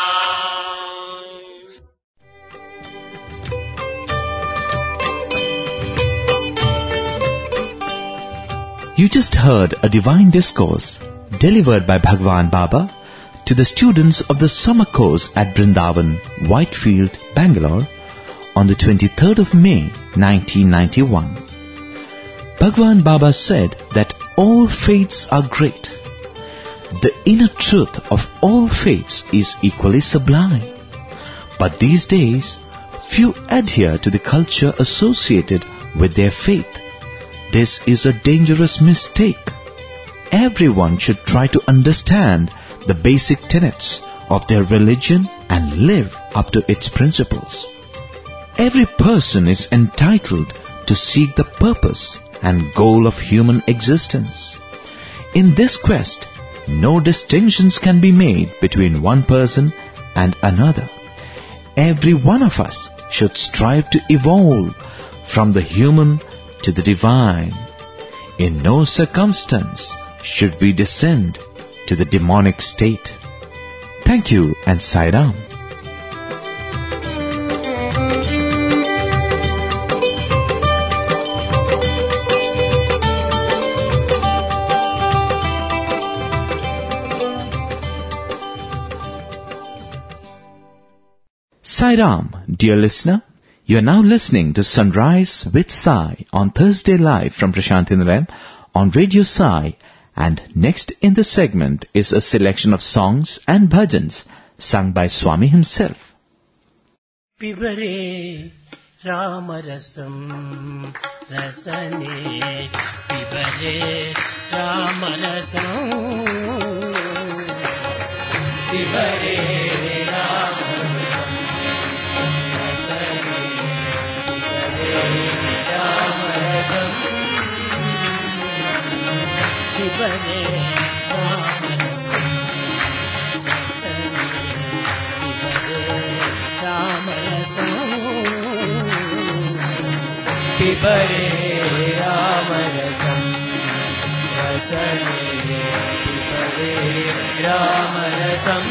You just heard a divine discourse delivered by Bhagwan Baba to the students of the summer course at Brindavan, Whitefield, Bangalore on the 23rd of May 1991. Bhagwan Baba said that all faiths are great. The inner truth of all faiths is equally sublime. But these days, few adhere to the culture associated with their faith. This is a dangerous mistake. Everyone should try to understand the basic tenets of their religion and live up to its principles. Every person is entitled to seek the purpose and goal of human existence. In this quest, no distinctions can be made between one person and another. Every one of us should strive to evolve from the human to the divine. In no circumstance should we descend to the demonic state. Thank you and Sairam. Sairam, dear listener, you are now listening to Sunrise with Sai on Thursday live from Prashantinarayam on Radio Sai and next in the segment is a selection of songs and bhajans sung by Swami himself. పిబరే రామరసం రసనే పిబరే రామరసం పిబరే రామరసం రసనే పిబరే రామరసం పిబరే రామరసం రసనే పిబరే రామరసం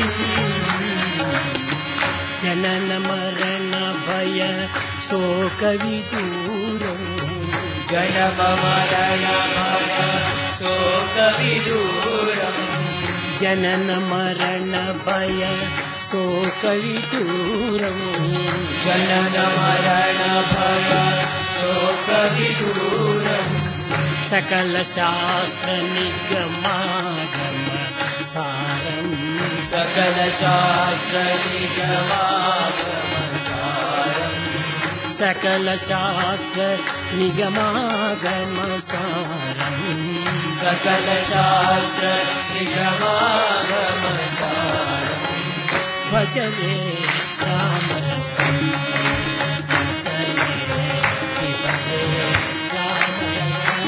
జనన మరణ భయ శోక విదూరం జనమ మరణ భయ శోక విదూరం జనన మరణ భయ శోక విదూరం జనన మరణ భయ శోక విదూరం సకల శాస్త్ర నిగమాగమ సారం సకల శాస్త్ర నిగమాగమ సారం సకల శాస్త్ర నిగమాగమ సారం సకల శాస్త్ర నిగమాగమ సారం భజనే రామరసం భజనే పిబరే రామరసం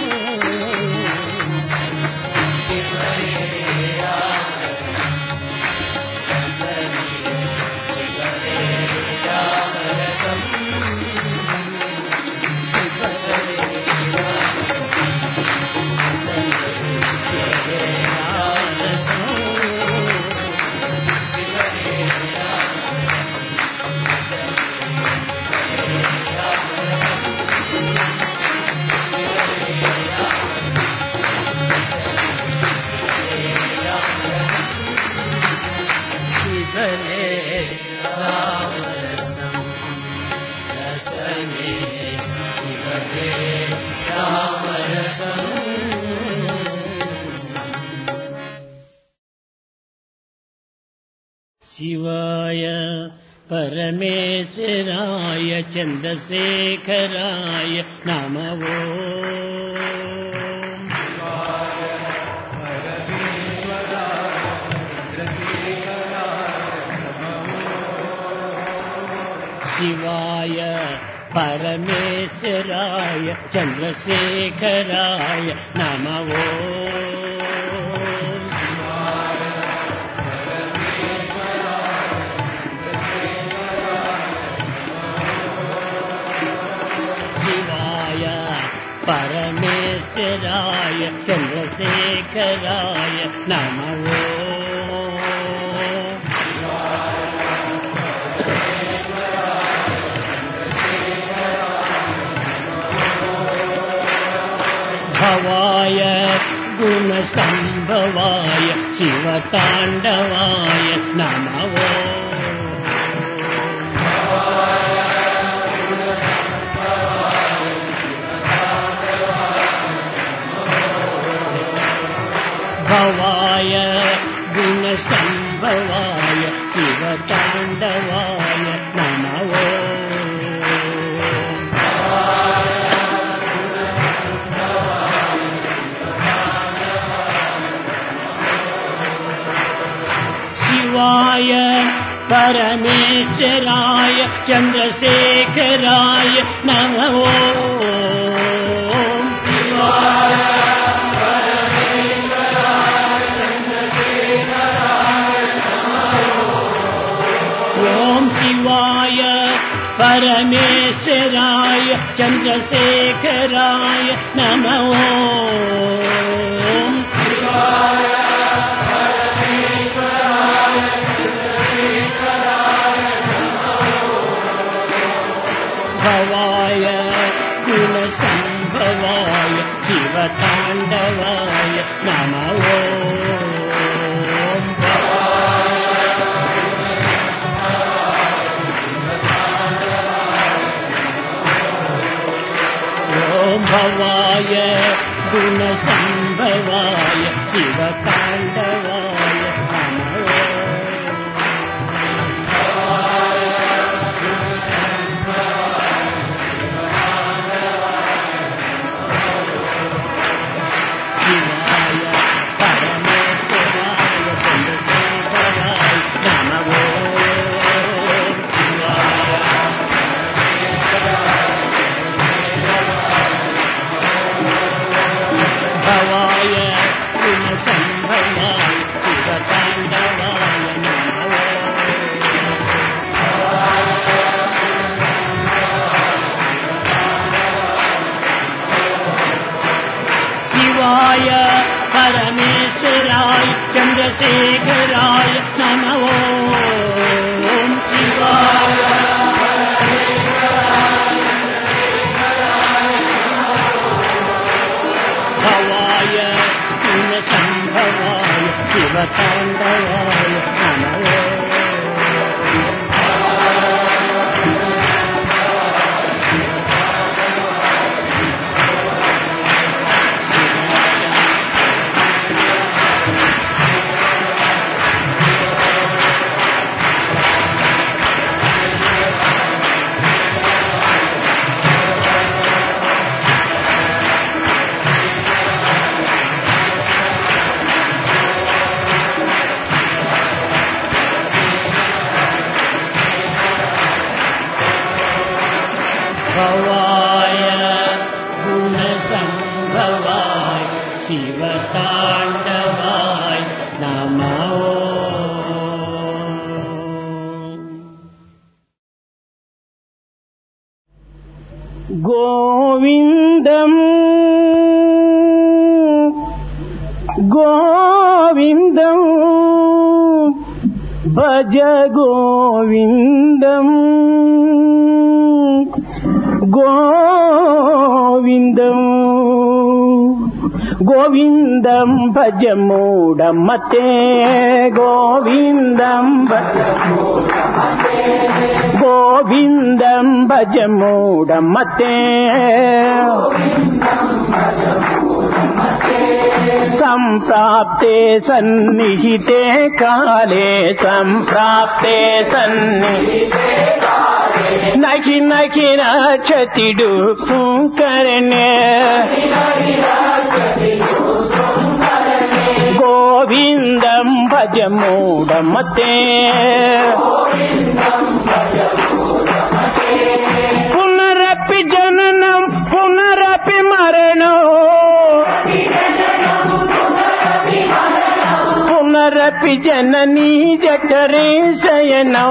పిబరే రామరసం భజనే పిబరే రామరసం పిబరే రామరసం శివాయ పరమేశ్వరాయ చంద్రశేఖరాయ నమవో శివాయ పరమేశ్వరాయ చంద్రశేఖరాయ నమవో శివాయ పరమేశ్వరాయ చంద్రశేఖరాయ నమవో భవాయ గుణసంభవాయ శివతాండవాయ నమవో భవాయ గుణసంభవాయ శివతాండవాయ నమవో శివాయ పరమేశ్వరాయ చంద్రశేఖరాయ నమో శివాయ ఓం శివాయ పరమేశ్వరాయ చంద్రశేఖరాయ నమో భవాయ గుణసంభవాయ శివతాండవాయ నమో ఓం భవాయ గుణసంభవాయ శివతాండవాయ నమో శివాయ పరమేశ్వరాయ చంద్రశేఖరాయ నమో శివాయ భవాయ గుణసంభవాయ శివతాండవాయ నమో శివాయ పరమేశ్వరాయ చంద్రశేఖరాయ నమో శివాయ భవాయ గుణసంభవాయ శివతాండవాయ నమో భవాయ గుణసంభవాయ శివతాండవాయ నమో గోవిందం గోవిందం భజ గోవిందం గోవిందం గోవిందం భజ మూఢమతే గోవిందం భజ గోవిందం భజ మూఢమతే सम्प्राप्ते सन्निहिते काले सम्प्राप्ते सन्निहिते नखि नखि रक्षतिडु करणे गोविन्दम् भज मूढमते पुनरपि जननम् पुनरपि मरणो पुनरपि जननी जठरे शयनो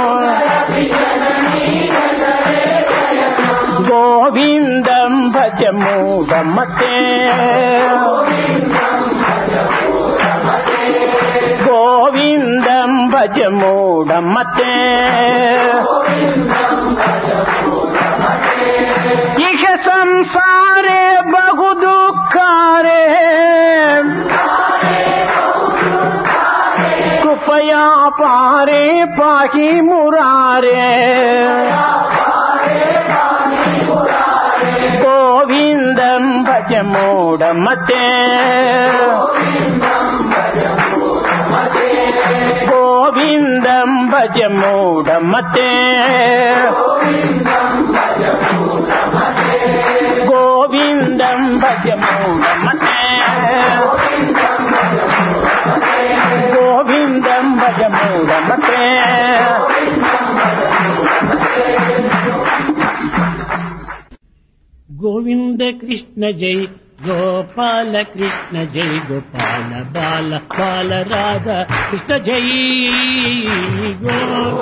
गोविन्दम् भज मूढमते गोविन्दम् भज मूढमते इह संसारे बहु दुःखारे कृपया पारे पाहि मुरारे गोविन्दम् भज मूढमते गोविन्दम् भज मूढमते गोविन्दम् भज मूढमते गोविन्दम् भज मूढमते గోవింద కృష్ణ జై గోపాల కృష్ణ జై గోపాల బాల బాల రాధా కృష్ణ జై గో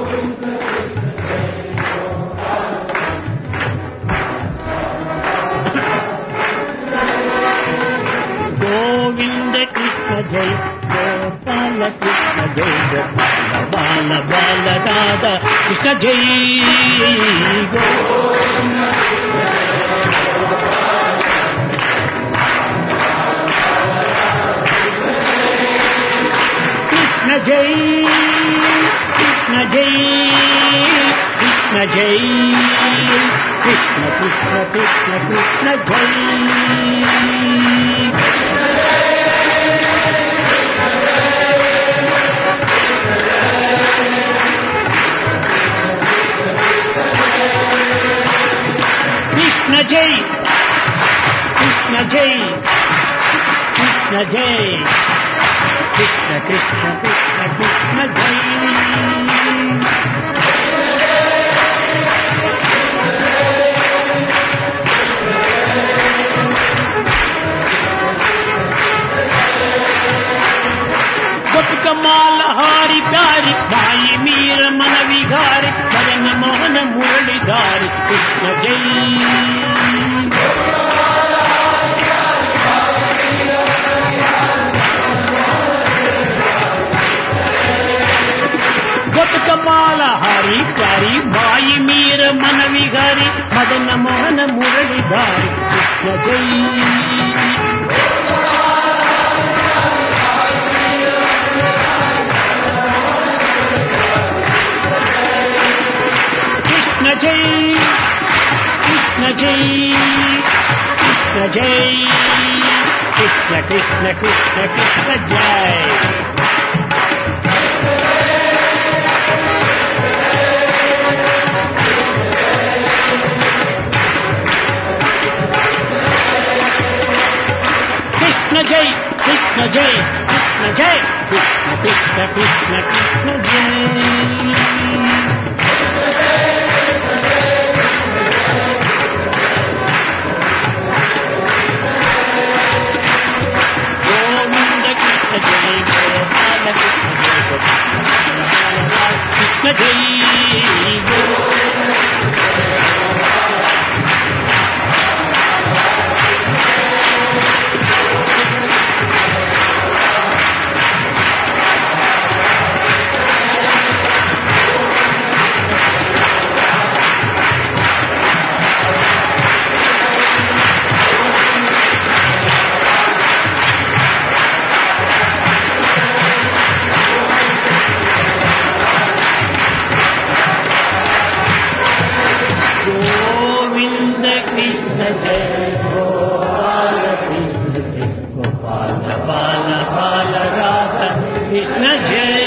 గోవింద కృష్ణ జై గోపాల కృష్ణ జై గోపాల బాల బాల రాధా కృష్ణ జై గో కృష్ణ జై కృష్ణ జై కృష్ణ జై కృష్ణ కృష్ణ కృష్ణ కృష్ణ జై కృష్ణ జై కృష్ణ జై కృష్ణ జై కృష్ణ కృష్ణ కృష్ణ కృష్ణ జై బతుకమాల హారి ప్యారి బాయి మీర మన విహారి మదన మోహన మురళిధారి కృష్ణ జై బతుకమాల హరి కారి బాయి మీర మన విహారి మదన మోహన మురళిధారి కృష్ణ జై కృష్ణ జై కృష్ణ జై కృష్ణ జై కృష్ణ కృష్ణ కృష్ణ కృష్ణ జై కృష్ణ జై కృష్ణ జై కృష్ణ జై కృష్ణ కృష్ణ కృష్ణ కృష్ణ జై గోవింద కృష్ణ జై గోపాల కృష్ణ జై గోపాల కృష్ణ జై గో గోవింద కృష్ణ జయ గోపాల కృష్ణ జయ గోపాల కృష్ణ జై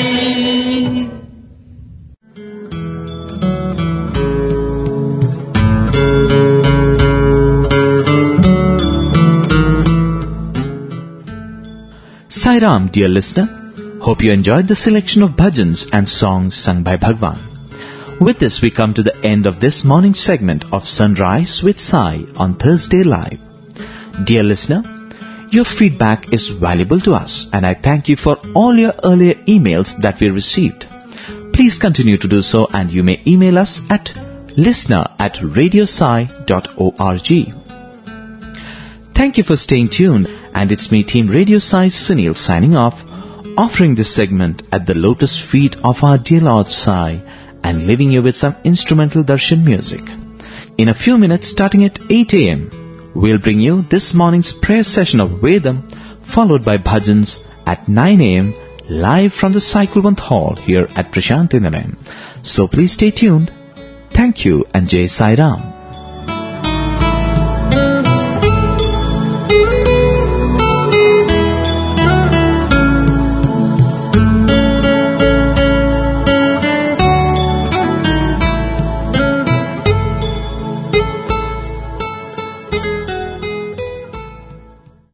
Sai Ram, dear listener. Hope you enjoyed the selection of bhajans and songs sung by Bhagwan. With this, we come to the end of this morning segment of Sunrise with Sai on Thursday Live. Dear listener, your feedback is valuable to us and I thank you for all your earlier emails that we received. Please continue to do so and you may email us at listener at radiosci.org. Thank you for staying tuned and it's me Team Radio Sai Sunil signing off, offering this segment at the lotus feet of our dear Lord Sai and leaving you with some instrumental darshan music. In a few minutes starting at 8 am, we'll bring you this morning's prayer session of Vedam followed by bhajans at 9 am live from the Cyclevanth Hall here at Prashantinam. So please stay tuned. Thank you and Jai Sai Ram.